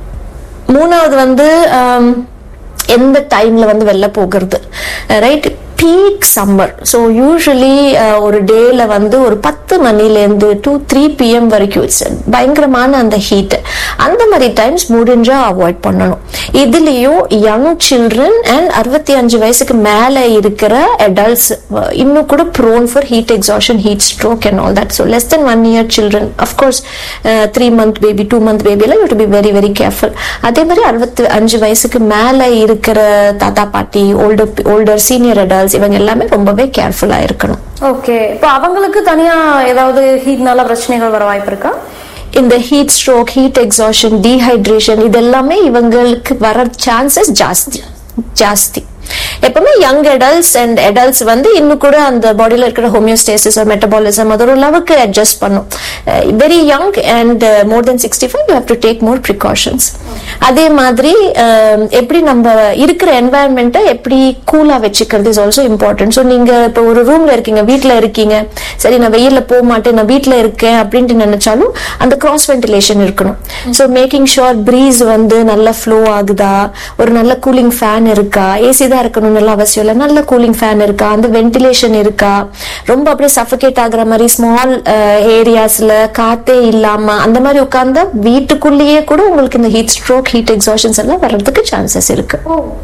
மூணாவது வந்து ஆம், எந்த டைம்ல வந்து வெளில போகிறது right peak summer so usually ஒரு டேல வந்து ஒரு பத்து மணிலேருந்து டூ த்ரீ பிஎம் வரைக்கும் it's பயங்கரமான அந்த ஹீட் அந்த மாதிரி டைம்ஸ் முடிஞ்சா அவாய்ட் பண்ணணும் இதுலயும் யங் சில்ட்ரன் அண்ட் அறுபத்தி அஞ்சு வயசுக்கு மேல இருக்கிற அடல்ட்ஸ் இன்னும் கூட prone for heat exhaustion heat stroke and all that so less then one year children of course three month baby two month பேபிலாம் you to be very very careful அதே மாதிரி அறுபத்தி அஞ்சு வயசுக்கு மேல இருக்கிற தாத்தா பாட்டி ஓல்டர் ஓல்டர் சீனியர் அடல்ட்ஸ் இவங்க எல்லாமே ரொம்பவே கேர்ஃபுல்லா இருக்கணும் ஓகே இப்போ அவங்களுக்கு தனியா ஏதாவது ஹீட்னால பிரச்சனைகள் வர வாய்ப்பு இருக்கா இந்த heat stroke heat exhaustion dehydration இது எல்லாமே இவங்களுக்கு வர சான்சஸ் ஜாஸ்தி ஜாஸ்தி எப்பவுமே யங் அடல்ட்ஸ் அண்ட் அடல்ட்ஸ் வந்து இன்னும் கூட அந்த பாடியில இருக்கிற ஹோமியோஸ்டேசிஸ் மெட்டபாலிசம் அது ஒரு லெவலுக்கு அட்ஜஸ்ட் பண்ணும் very young and more then sixty five you have to take more precautions அதே மாதிரி அஹ், எப்படி நம்ம இருக்கிற என்வாயன்மெண்ட்டை எப்படி கூலா வச்சுக்கிறது இஸ் ஆல்சோ இம்பார்ட்டன்ட் ஸோ நீங்க இப்போ ஒரு ரூம்ல இருக்கீங்க வீட்ல இருக்கீங்க சரி நான் வெயில்ல போக மாட்டேன் நான் வீட்ல இருக்கேன் அப்படின்ட்டு நினைச்சாலும் அந்த கிராஸ் வென்டிலேஷன் இருக்கணும் ஸோ மேக்கிங் ஷுர் ப்ரீஸ் வந்து நல்லா ஃப்ளோ ஆகுதா ஒரு நல்ல கூலிங் ஃபேன் இருக்கா ஏசி தான் இருக்கணும்னு எல்லாம் அவசியம் இல்லை நல்ல கூலிங் ஃபேன் இருக்கா அந்த வென்டிலேஷன் இருக்கா ரொம்ப அப்படியே சஃபகேட் ஆகுற மாதிரி ஸ்மால் ஏரியாஸ்ல காத்தே இல்லாம அந்த மாதிரி உட்கார்ந்தா வீட்டுக்குள்ளேயே கூட உங்களுக்கு இந்த ஹீட் ஸ்ட்ரோக் ஹீட் எக்ஸாஷன்ஸ் எல்லாம் வர்றதுக்கு சான்சஸ் இருக்கு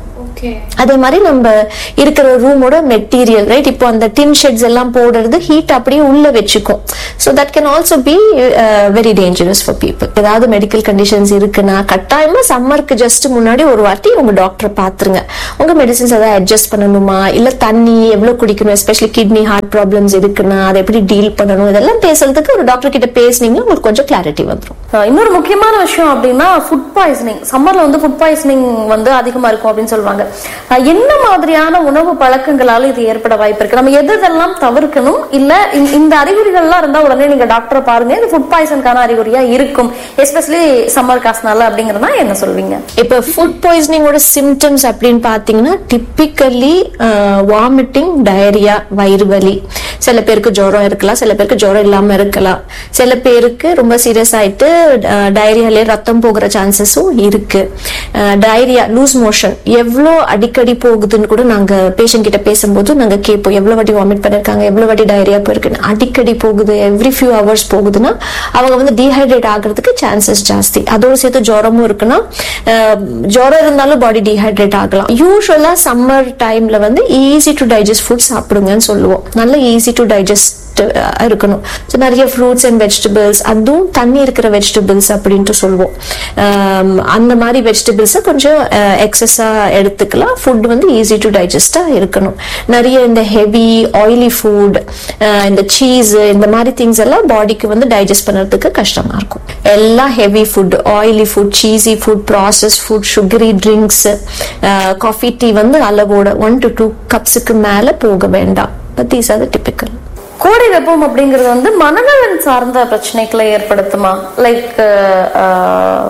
அதே மாதிரி நம்ம இருக்கிற ரூமோட மெட்டீரியல் ரைட் இப்போ அந்த டின் ஷெட்ஸ் எல்லாம் போடுறது ஹீட் அப்படியே உள்ள வச்சுக்கும் so that can also be very dangerous for people ஏதாவது மெடிக்கல் கண்டிஷன்ஸ் இருக்குன்னா கட்டாயமா சம்மருக்கு ஜஸ்ட் முன்னாடி ஒரு வாட்டி உங்க டாக்டரை பாத்துருங்க உங்க மெடிசின்ஸ் ஏதாவது அட்ஜஸ்ட் பண்ணணுமா இல்ல தண்ணி எவ்வளவு குடிக்கணும் எஸ்பெஷலி கிட்னி ஹார்ட் ப்ராப்ளம்ஸ் இருக்குன்னா அதை எப்படி டீல் பண்ணணும் இதெல்லாம் பேசுறதுக்கு ஒரு டாக்டர் கிட்ட பேசுனீங்கன்னா உங்களுக்கு கொஞ்சம் கிளாரிட்டி வந்துடும் அஹ் இன்னொரு முக்கியமான விஷயம் அப்படின்னா ஃபுட் பாய்சனிங் சம்மர்ல வந்து ஃபுட் பாய்சனிங் வந்து அதிகமா இருக்கும் அப்படின்னு சொல்லுவாங்க அஹ் என்ன மாதிரியான உணவு பழக்கங்களால இது ஏற்பட வாய்ப்பு இருக்கு நம்ம எது எதெல்லாம் தவிர்க்கணும் இல்ல இந்த- இந்த அறிகுறிகள்லாம் இருந்தா உடனே நீங்க டாக்டரை பாருங்க இது ஃபுட் பாய்சனுக்கான அறிகுறியா இருக்கும் எஸ்பெஷலி சம்மர் காசுனால அப்படிங்கறதா என்ன சொல்வீங்க இப்ப ஃபுட் பாய்சனிங்கோட சிம்டம்ஸ் அப்படின்னு பாத்தீங்கன்னா டிப்பிக்கலி வாமிட்டிங் டயரியா வயிறு வலி சில பேருக்கு ஜுரம் இருக்கலாம் சில பேருக்கு ஜுரம் இல்லாம இருக்கலாம் சில பேருக்கு ரொம்ப சீரியஸ் ஆயிட்டு டயரியாலே ரத்தம் போகிற சான்சஸும் இருக்கு டயரியா லூஸ் மோஷன் எவ்வளோ அடிக்கடி போகுதுன்னு கூட நாங்க பேஷண்ட் கிட்ட பேசும்போது நாங்க கேட்போம் எவ்வளவு வாட்டி வாமிட் பண்ணிருக்காங்க எவ்வளவு வாட்டி டயரியா போயிருக்குன்னு அடிக்கடி போகுது எவ்ரி ஃபியூ ஹவர்ஸ் போகுதுன்னா அவங்க வந்து டீஹைட்ரேட் ஆகிறதுக்கு சான்சஸ் ஜாஸ்தி அதோட சேர்த்து ஜுரமும் இருக்குன்னா அஹ், ஜுரம் இருந்தாலும் பாடி டீஹைட்ரேட் ஆகலாம் யூஸ்வலா சம்மர் டைம்ல வந்து ஈஸி டு டைஜஸ்ட் ஃபுட் சாப்பிடுங்கன்னு சொல்லுவோம் நல்ல ஈஸி டு டைஜஸ்ட் இருக்கணும் ஸோ நிறைய ஃப்ரூட்ஸ் அண்ட் வெஜிடபிள்ஸ் அதுவும் தண்ணி இருக்கிற வெஜிடபிள்ஸ் அப்படின்ட்டு சொல்லுவோம் ஆம், அந்த மாதிரி வெஜிடபிள்ஸை கொஞ்சம் எக்ஸஸா எடுத்துக்கலாம் ஃபுட் வந்து ஈஸி டு டைஜஸ்டா இருக்கணும் நிறைய இந்த ஹெவி ஆயிலி ஃபுட் இந்த சீஸ் இந்த மாதிரி திங்ஸ் எல்லாம் பாடிக்கு வந்து டைஜஸ்ட் பண்ணுறதுக்கு கஷ்டமா இருக்கும் எல்லாம் heavy food oily food cheesy food process food sugary drinks coffee tea வந்து அளவோட ஒன் டு டூ கப்ஸுக்கு மேல போக வேண்டாம் பட் தீஸ் ஆர் டிபிக்கல் கோடை வெப்பம் அப்படிங்கிறது வந்து மனநலன் சார்ந்த பிரச்சனைகளை ஏற்படுத்துமா லைக்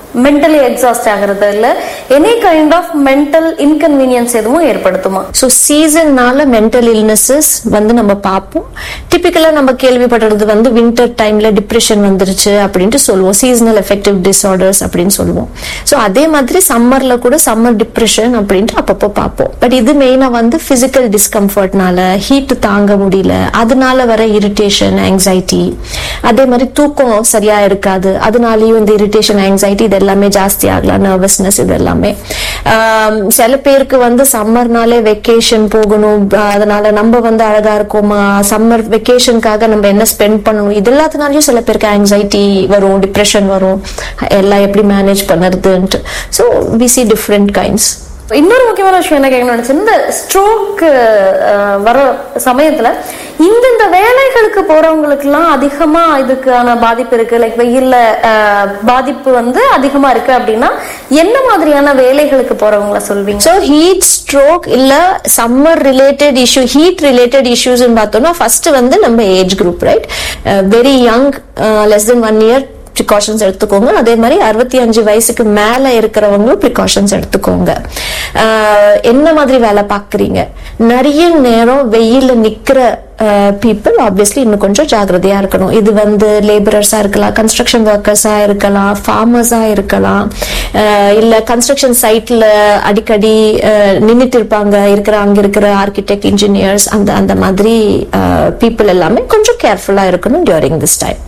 மென்டலி எக்ஸாஸ்ட் ஆகுறது இல்ல any kind of mental inconvenience எதுவும் ஏற்படுத்துமா ஸோ சீசன்னால மென்டல் இல்னஸஸ் வந்து நம்ம பார்ப்போம் டிபிக்கலா நம்ம கேள்விப்படுறது வந்து வின்டர் டைம்ல டிப்ரெஷன் வந்துருச்சு அப்படின்ட்டு சொல்லுவோம் சீசனல் எஃபெக்டிவ் டிசார்டர்ஸ் அப்படின்னு சொல்லுவோம் ஸோ அதே மாதிரி சம்மர்ல கூட சம்மர் டிப்ரெஷன் அப்படின்ட்டு அப்பப்போ பார்ப்போம் பட் இது மெயினா வந்து பிசிக்கல் டிஸ்கம்ஃபர்ட்னால ஹீட் தாங்க முடியல அதனால வர இரிட்டேஷன் ஆங்ஸைட்டி அதே மாதிரி தூக்கம் சரியா இருக்காது அதனாலயும் இந்த இரிட்டேஷன் ஆங்ஸைட்டி இது எல்லாமே ஜாஸ்தி ஆகலாம் நர்வஸ்னஸ் இது எல்லாமே ஆம், சில பேருக்கு வந்து சம்மர்னாலே வெக்கேஷன் போகணும் அஹ் அதனால நம்ம வந்து அழகா இருக்கோமா சம்மர் வெக்கேஷனுக்காக நம்ம என்ன ஸ்பெண்ட் பண்ணணும் இது எல்லாத்தினாலையும் சில பேருக்கு ஆங்ஸைட்டி வரும் டிப்ரெஷன் வரும் எல்லாம் எப்படி மேனேஜ் பண்ணுறதுன்ட்டு so we see different kinds இன்னொரு முக்கியமான விஷயம் என்ன கேட்கணும்னு நினைச்சேன் இந்த ஸ்ட்ரோக் வர சமயத்துல இந்தந்த வேலைகளுக்கு போறவங்களுக்கு எல்லாம் அதிகமா இதுக்கான பாதிப்பு இருக்கு லைக் வெயில்ல அஹ், பாதிப்பு வந்து அதிகமா இருக்கு அப்படின்னா என்ன மாதிரியான வேலைகளுக்கு போறவங்கள சொல்வீங்க ஸோ ஹீட் ஸ்ட்ரோக் இல்ல summer related issue heat related issues பார்த்தோம்னா ஃபர்ஸ்ட் வந்து நம்ம age group right very young less then one year precautions எடுத்துக்கோங்க அதே மாதிரி அறுபத்தி அஞ்சு வயசுக்கு மேல இருக்கிறவங்களும் ப்ரிகாஷன்ஸ் எடுத்துக்கோங்க அஹ், என்ன மாதிரி வேலை பார்க்குறீங்க நிறைய நேரம் வெயில்ல நிக்கிற பீப்புள் ஆப்வியஸ்லி இன்னும் கொஞ்சம் ஜாக்கிரதையா இருக்கணும் இது வந்து லேபரர்ஸா இருக்கலாம் கன்ஸ்ட்ரக்ஷன் ஒர்க்கர்ஸா இருக்கலாம் ஃபார்மர்ஸா இருக்கலாம் அஹ் இல்ல கன்ஸ்ட்ரக்ஷன் சைட்ல அடிக்கடி நின்றுட்டு இருப்பாங்க இருக்கிற அங்க இருக்கிற ஆர்கிடெக்ட் இன்ஜினியர்ஸ் அந்த அந்த மாதிரி பீப்புள் எல்லாமே கொஞ்சம் கேர்ஃபுல்லா இருக்கணும் டியூரிங் திஸ் டைம்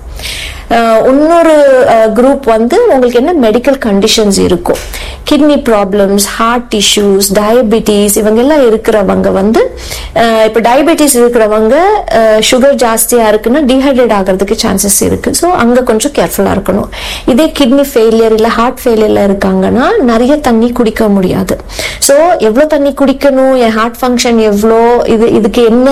இன்னொரு குரூப் வந்து உங்களுக்கு என்ன மெடிக்கல் கண்டிஷன்ஸ் இருக்கும் kidney problems heart issues diabetes இவங்க எல்லாம் இருக்கிறவங்க வந்து அஹ், இப்ப டயபிட்டிஸ் இருக்கிறவங்க சுகர் ஜாஸ்தியா இருக்குன்னா டீஹைட்ரேட் ஆகிறதுக்கு சான்சஸ் இருக்கு ஸோ அங்க கொஞ்சம் கேர்ஃபுல்லா இருக்கணும் இதே கிட்னி ஃபெயிலியர் இல்ல ஹார்ட் ஃபெயிலியர்ல இருக்காங்கன்னா நிறைய தண்ணி குடிக்க முடியாது ஸோ எவ்வளவு தண்ணி குடிக்கணும் என் ஹார்ட் ஃபங்க்ஷன் எவ்வளோ இது இதுக்கு என்ன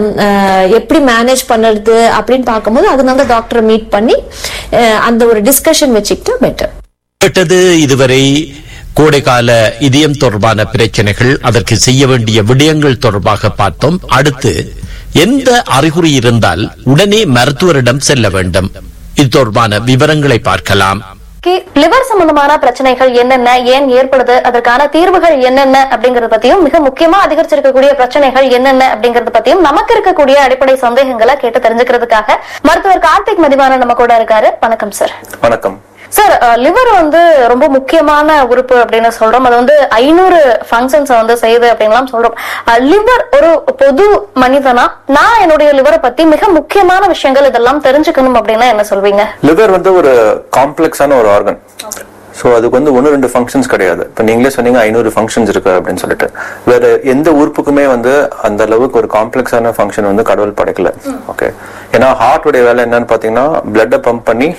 அஹ், எப்படி மேனேஜ் பண்ணுறது அப்படின்னு பார்க்கும்போது அதனால டாக்டரை மீட் பண்ணி அஹ், அந்த ஒரு டிஸ்கஷன் வச்சுக்கிட்டா பெட்டர் கேட்டது இதுவரை கோடைகால இதயம் தொடர்பான பிரச்சனைகள் அதற்கு செய்ய வேண்டிய விடயங்கள் தொடர்பாக பார்த்தோம் அடுத்து எந்த அறிகுறி இருந்தால் உடனே மருத்துவரிடம் செல்ல வேண்டும் இது தொடர்பான விவரங்களை பார்க்கலாம் லிவர் சம்பந்தமான பிரச்சனைகள் என்னென்ன ஏன் ஏற்படுது அதற்கான தீர்வுகள் என்னென்ன அப்படிங்கறத பத்தியும் மிக முக்கியமா அதிகரிச்சிருக்கக்கூடிய பிரச்சனைகள் என்னென்ன அப்படிங்கறத பத்தியும் நமக்கு இருக்கக்கூடிய அடிப்படை சந்தேகங்களை கேட்டு தெரிஞ்சுக்கிறதுக்காக மருத்துவர் கார்த்திக் மதிவான நம்ம கூட இருக்காரு வணக்கம் சார் வணக்கம் சார் லிவர் வந்து ரொம்ப முக்கியமான உறுப்பு அப்படின்னு சொல்றோம் அது வந்து ஐநூறு ஃபங்க்ஷன்ஸ் வந்து செய்யுது அப்படின்லாம் சொல்றோம் லிவர் ஒரு பொது மனிதனா நான் என்னுடைய லிவரை பத்தி மிக முக்கியமான விஷயங்கள் இதெல்லாம் தெரிஞ்சுக்கணும் அப்படின்னா என்ன சொல்வீங்க லிவர் வந்து ஒரு காம்ப்ளெக்ஸான ஒரு ஆர்கன் ஸோ அதுக்கு வந்து ஒன்று ரெண்டு ஃபங்க்ஷன்ஸ் கிடையாது இப்போ நீங்களே சொன்னீங்க ஐநூறு ஃபங்க்ஷன்ஸ் இருக்கு அப்படின்னு சொல்லிட்டு வேற எந்த உறுப்புக்குமே வந்து அந்த அளவுக்கு ஒரு காம்ப்ளெக்ஸான ஃபங்க்ஷன் வந்து கடவுள் படைக்கல ஓகே ஏன்னா ஹார்ட்டுடைய வேலை என்னன்னு பார்த்தீங்கன்னா பிளட்டை பம்ப் பண்ணி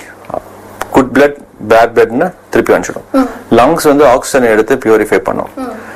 குட் பிளட் பேட் பிளட்னு திருப்பி அனுப்பிச்சிடும் லங்ஸ் வந்து ஆக்சிஜனை எடுத்து பியூரிஃபை பண்ணும்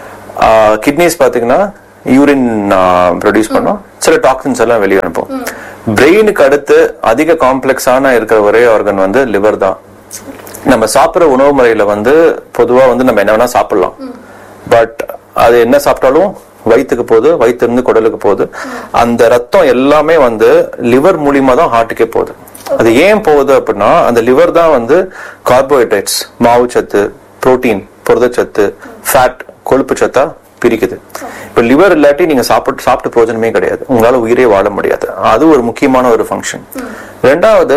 கிட்னிஸ் பார்த்தீங்கன்னா யூரின் ப்ரொடியூஸ் பண்ணும் சில டாக்ஸின்ஸ் எல்லாம் வெளியே அனுப்பும் பிரெயினுக்கு அடுத்து அதிக காம்ப்ளெக்ஸான இருக்கிற ஒரே ஆர்கன் வந்து லிவர் தான் நம்ம சாப்பிடுற உணவு முறையில வந்து பொதுவா வந்து நம்ம என்ன வேணா சாப்பிடலாம் பட் அது என்ன சாப்பிட்டாலும் வயிற்றுக்கு போகுது வயிற்று இருந்து குடலுக்கு போகுது அந்த ரத்தம் எல்லாமே வந்து லிவர் மூலியமா தான் ஹார்ட்டுக்கே போகுது அது ஏன் போகுது அப்படின்னா அந்த லிவர் தான் வந்து கார்போஹைட்ரேட்ஸ் மாவுச்சத்து புரோட்டீன் புரதச்சத்து ஃபேட் கொழுப்பு சத்தா பிரிக்குது இப்ப லிவர் இல்லாட்டி நீங்க சாப்பிட்டு சாப்பிட்டு பிரயோஜனமே கிடையாது உங்களால உயிரே வாழ முடியாது அது ஒரு முக்கியமான ஒரு ஃபங்க்ஷன் ரெண்டாவது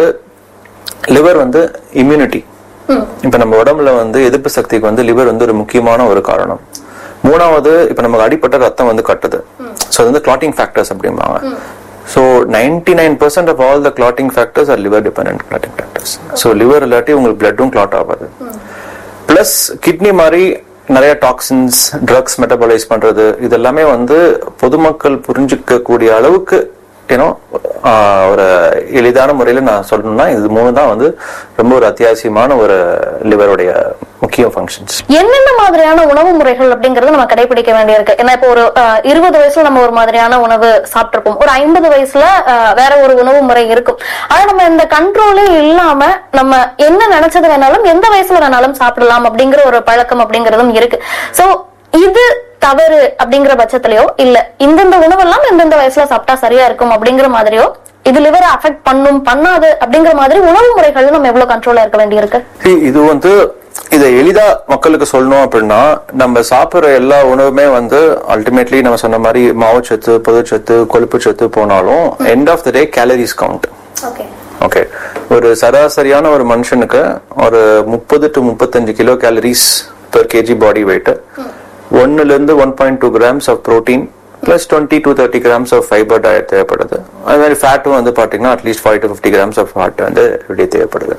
லிவர் வந்து இம்யூனிட்டி இப்ப நம்ம உடம்புல வந்து எதிர்ப்பு சக்திக்கு வந்து லிவர் வந்து ஒரு முக்கியமான ஒரு காரணம் மூணாவது இப்ப நமக்கு அடிப்பட்ட ரத்தம் வந்து கட்டுது ஸோ அது வந்து கிளாட்டிங் ஃபேக்டர்ஸ் அப்படிம்பாங்க so ninety nine percent of all the clotting factors are liver depend clotting factors so liver இல்லாட்டி உங்களுக்கு பிளட்டும் கிளாட் ஆகாது பிளஸ் கிட்னி மாதிரி நிறைய டாக்ஸின்ஸ் ட்ரக்ஸ் மெட்டபலைஸ் பண்றது இதெல்லாமே வந்து பொதுமக்கள் புரிஞ்சுக்க கூடிய அளவுக்கு ஏன்னோ ஒரு எளிதான முறையில நான் சொல்லணும்னா இது மூணு தான் வந்து ரொம்ப ஒரு அத்தியாவசியமான ஒரு லிவருடைய முக்கிய ஃபங்க்ஷன்ஸ் என்னென்ன மாதிரியான உணவு முறைகள் அப்படிங்கறது நம்ம கடைபிடிக்க வேண்டியிருக்கு ஏன்னா இப்போ ஒரு அஹ், இருபது வயசுல நம்ம ஒரு மாதிரியான உணவு சாப்பிட்டிருப்போம் ஒரு ஐம்பது வயசுல அஹ், வேற ஒரு உணவு முறை இருக்கும் ஆனா நம்ம இந்த கண்ட்ரோலே இல்லாம நம்ம என்ன நினைச்சது வேணாலும் எந்த வயசுல வேணாலும் சாப்பிடலாம் அப்படிங்கிற ஒரு பழக்கம் அப்படிங்கறதும் இருக்கு சோ இது தவறு அப்படிங்கிற பட்சத்திலயோ இல்ல இந்தந்த உணவெல்லாம் இந்தந்த வயசுல சாப்பிட்டா சரியா இருக்கும் அப்படிங்கிற மாதிரியோ இது லிவரை அஃபெக்ட் பண்ணும் பண்ணாது அப்படிங்கிற மாதிரி உணவு முறைகள் நம்ம எவ்வளவு கண்ட்ரோலா இருக்க வேண்டியிருக்கு See, இது வந்து இதை எளிதா மக்களுக்கு சொல்லணும் அப்படின்னா நம்ம சாப்பிடுற எல்லா உணவுமே வந்து அல்டிமேட்லி நம்ம சொன்ன மாதிரி மாவுச்சத்து புதுச்சத்து கொழுப்பு சத்து போனாலும் end of the day calories count okay okay ஒரு சராசரியான ஒரு மனுஷனுக்கு ஒரு முப்பது டு முப்பத்தஞ்சு kilo calories per KG body weight ஒன்னுல இருந்து one point two grams of protein plus twenty to thirty grams of fibre diet தேவைப்படுது அது மாதிரி ஃபேட்டும் வந்து பாத்தீங்கன்னா at least five to fifty grams of fat வந்து everyday தேவைப்படுது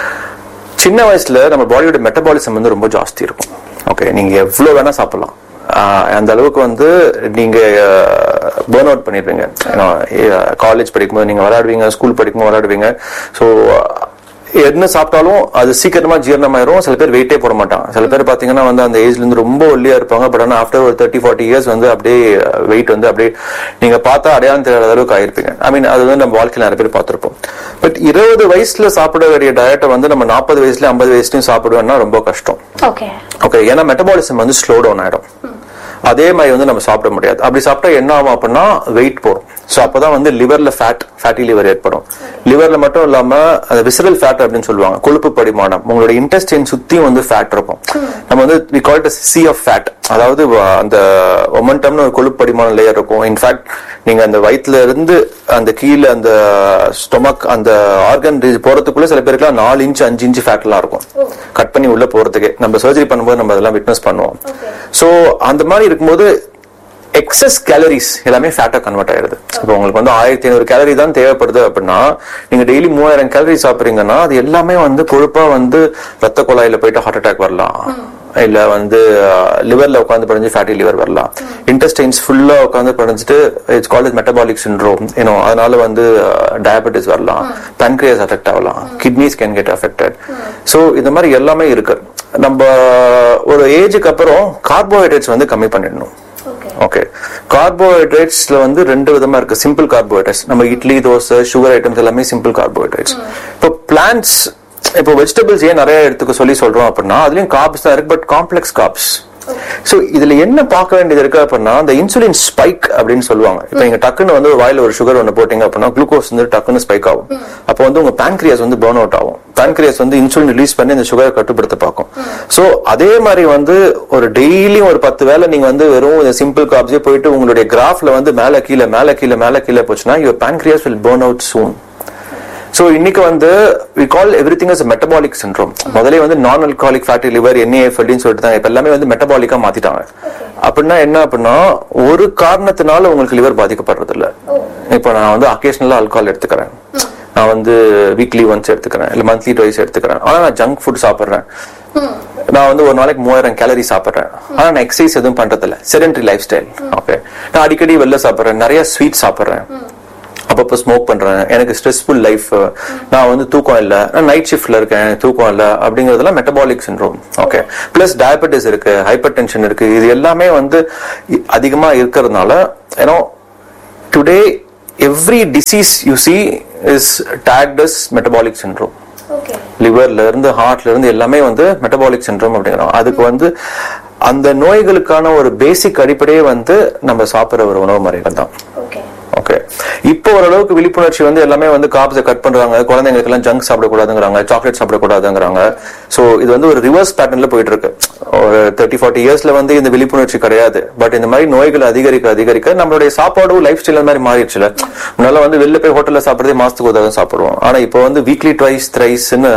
சின்ன வயசுல நம்ம பாடியோட மெட்டபாலிசம் வந்து ரொம்ப ஜாஸ்தி இருக்கும் ஓகே நீங்க எவ்வளவு வேணா சாப்பிடலாம் ஆஹ் அந்த அளவுக்கு வந்து நீங்க பேர்ன் அவுட் பண்ணிருப்பீங்க காலேஜ் படிக்கும்போது நீங்க விளையாடுவீங்க ஸ்கூல் படிக்கும்போது விளையாடுவீங்க ஸோ என்ன சாப்பிட்டாலும் அது சீக்கிரமா ஜீரணமாயிரும் சில பேர் வெயிட்டே போட மாட்டாங்க சில பேர் பாத்தீங்கன்னா வந்து அந்த ஏஜ்ல இருந்து ரொம்ப ஒல்லியா இருப்பாங்க பட் ஆனா ஆஃப்டர் ஒரு தேர்ட்டி ஃபார்ட்டி இயர்ஸ் வந்து அப்படியே வெயிட் வந்து அப்படியே நீங்க பார்த்தா அடையாளம் தெரியாத அளவுக்கு ஆயிருப்பீங்க ஐ மீன் அது வந்து நம்ம வாழ்க்கையில நிறைய பேர் பார்த்திருப்போம் பட் இருபது வயசுல சாப்பிட வேண்டிய டயட்டை வந்து நம்ம நாற்பது வயசுலயும் ஐம்பது வயசுலயும் சாப்பிடுவோம்னா ரொம்ப கஷ்டம் ஓகே ஓகே ஏன்னா மெட்டபாலிசம் வந்து ஸ்லோ டவுன் ஆயிடும் அதே மாதிரி வந்து நம்ம சாப்பிட முடியாது அப்படி சாப்பிட்டா என்ன ஆகும் அப்படின்னா வெயிட் போடும் ஸோ அப்பதான் வந்து லிவர்ல ஃபேட் ஃபேட்டி லிவர் ஏற்படும் லிவர்ல மட்டும் இல்லாம அந்த விசரல் ஃபேட் அப்படின்னு சொல்லுவாங்க கொழுப்பு படிமானம் உங்களோட இன்டெஸ்டைன் சுத்தியும் வந்து ஃபேட் இருக்கும் நம்ம வந்து we call it sea of fat அதாவது வ- அந்த ஒமன்டம்னு ஒரு கொழுப்பு படிமான லேயர் இருக்கும் இன்ஃபேக்ட் நீங்க அந்த வயிற்றுல இருந்து அந்த கீழே அந்த ஸ்டொமக் அந்த ஆர்கன் போறதுக்குள்ள சில பேருக்குலாம் நாலு இன்ச் அஞ்சு இன்ச் ஃபேட்லாம் இருக்கும் கட் பண்ணி உள்ள போறதுக்கே நம்ம சர்ஜரி பண்ணும்போது நம்ம அதெல்லாம் விட்னஸ் பண்ணுவோம் சோ அந்த மாதிரி இருக்கும்போது எக்ஸஸ் கேலரிஸ் எல்லாமே ஃபேட்டா கன்வெர்ட் ஆயிருது இப்போ உங்களுக்கு வந்து ஆயிரத்தி ஐநூறு கேலரி தான் தேவைப்படுது அப்படின்னா நீங்க டெய்லி மூவாயிரம் கேலரி சாப்பிடுறீங்கன்னா அது எல்லாமே வந்து கொழுப்பா வந்து ரத்த குழாயில போயிட்டு ஹார்ட் அட்டாக் வரலாம் இல்ல வந்து லிவர்ல உட்காந்து படிஞ்சு ஃபேட்டி லிவர் வரலாம் இன்டெஸ்டைன்ஸ் ஃபுல்லா உட்காந்து படிஞ்சிட்டு it's called metabolic syndrome you know அதனால வந்து டயபெட்டிஸ் வரலாம் pancreas அஃபெக்ட் ஆகலாம் kidneys can get affected so இந்த மாதிரி எல்லாமே இருக்கு நம்ம ஒரு ஏஜுக்கு அப்புறம் கார்போஹைட்ரேட்ஸ் வந்து கம்மி பண்ணிடணும் ஓகே கார்போஹைட்ரேட்ஸ்ல வந்து ரெண்டு விதமா இருக்கு சிம்பிள் கார்போஹைட்ரேட்ஸ் நம்ம இட்லி தோசை சுகர் ஐட்டம்ஸ் எல்லாமே சிம்பிள் கார்போஹைட்ரேட்ஸ் இப்போ பிளான்ட்ஸ் இப்போ வெஜிடபிள்ஸ் ஏன் நிறைய எடுத்துக்க சொல்லி சொல்றோம் அப்படின்னா அதுலயும் கார்ப்ஸ் தான் இருக்கு பட் காம்ப்ளெக்ஸ் கார்ப்ஸ் சோ இதுல என்ன பார்க்க வேண்டியது இருக்கு அப்படின்னா இந்த இன்சுலின் ஸ்பைக் அப்படின்னு சொல்லுவாங்க இப்போ நீங்க டக்குன்னு வந்து வாயில ஒரு சுகர் ஒன்று போட்டீங்க அப்படின்னா குளுக்கோஸ் வந்து டக்குன்னு ஸ்பைக் ஆகும் அப்போ வந்து உங்க pancreas வந்து burn அவுட் ஆகும் pancreas வந்து இன்சுலின் ரிலீஸ் பண்ணி இந்த சுகரை கட்டுப்படுத்த பார்க்கும் சோ அதே மாதிரி வந்து ஒரு டெய்லியும் ஒரு பத்து வேளை நீங்க வந்து வெறும் இந்த சிம்பிள் காப்ஸே போயிட்டு உங்களுடைய கிராஃப்ல வந்து மேல கீழே மேல கீழே மேல கீழே போச்சுன்னா your pancreas will burn out soon so இன்னைக்கு வந்து we call everything is metabolic syndrome முதல்ல வந்து நான் அல்காலிக் ஃபேட்டி லிவர் என்ஏஎஃப் அப்படின்னு சொல்லிட்டு தான் இப்ப எல்லாமே வந்து மெட்டபாலிக்கா மாத்திட்டாங்க அப்படின்னா என்ன அப்படின்னா ஒரு காரணத்தினால உங்களுக்கு லிவர் பாதிக்கப்படுறது இல்ல இப்போ நான் வந்து அக்கேஷனலா ஆல்கஹால் எடுத்துக்கிறேன் நான் வந்து வீக்லி ஒன்ஸ் எடுத்துக்கிறேன் இல்ல மந்த்லி ட்வைஸ் எடுத்துக்கிறேன் ஆனா நான் ஜங்க் ஃபுட் சாப்பிடுறேன் நான் வந்து ஒரு நாளைக்கு மூவாயிரம் கேலரி சாப்பிடுறேன் ஆனா நான் எக்ஸசைஸ் எதுவும் பண்றது இல்ல செடென்டரி லைஃப் ஸ்டைல் ஓகே நான் அடிக்கடி வெளில சாப்பிடுறேன் நிறைய ஸ்வீட் சாப்பிடுறேன் அப்பப்போ ஸ்மோக் பண்றேன் எனக்கு ஸ்ட்ரெஸ்ஃபுல் லைஃப் நான் வந்து தூக்கம் இல்ல நான் நைட் ஷிஃப்ட்ல இருக்கேன் எனக்கு தூக்கம் இல்ல அப்படிங்கறதெல்லாம் metabolic syndrome okay plus diabetes இருக்கு ஹைப்பர் டென்ஷன் இருக்கு இது எல்லாமே வந்து இ- அதிகமா இருக்கிறதுனால ஏன்னா today every disease you see is tagged as metabolic syndrome லிவர்ல இருந்து ஹார்ட்ல இருந்து எல்லாமே வந்து மெட்டபாலிக் சிண்ட்ரோம் அப்படிங்கிறோம் அதுக்கு வந்து அந்த நோய்களுக்கான ஒரு பேசிக் அடிப்படையே வந்து நம்ம சாப்பிடுற ஒரு உணவு முறைகள் தான் ஓகே இப்போ ஓரளவுக்கு விழிப்புணர்ச்சி வந்து எல்லாமே வந்து காப்ஸை கட் பண்றாங்க குழந்தைங்களுக்கு எல்லாம் ஜங்க் சாப்பிடக்கூடாதுங்கிறாங்க சாக்லேட் சாப்பிடக்கூடாதுங்கிறாங்க சோ இது வந்து ஒரு ரிவர்ஸ் பேட்டர்ன்ல போயிட்டு இருக்கு ஒரு தேர்ட்டி ஃபார்ட்டி இயர்ஸ்ல வந்து இந்த விழிப்புணர்ச்சி கிடையாது பட் இந்த மாதிரி நோய்கள் அதிகரிக்க அதிகரிக்க நம்மளுடைய சாப்பாடும் லைஃப் ஸ்டைல் மாதிரி மாறிடுச்சுல முன்னால வந்து வெளில போய் ஹோட்டல்ல சாப்பிடுறதே மாசத்துக்கு ஒரு தடவை சாப்பிடுவோம் ஆனா இப்போ வந்து வீக்லி ட்வைஸ் த்ரைஸ்ன்னு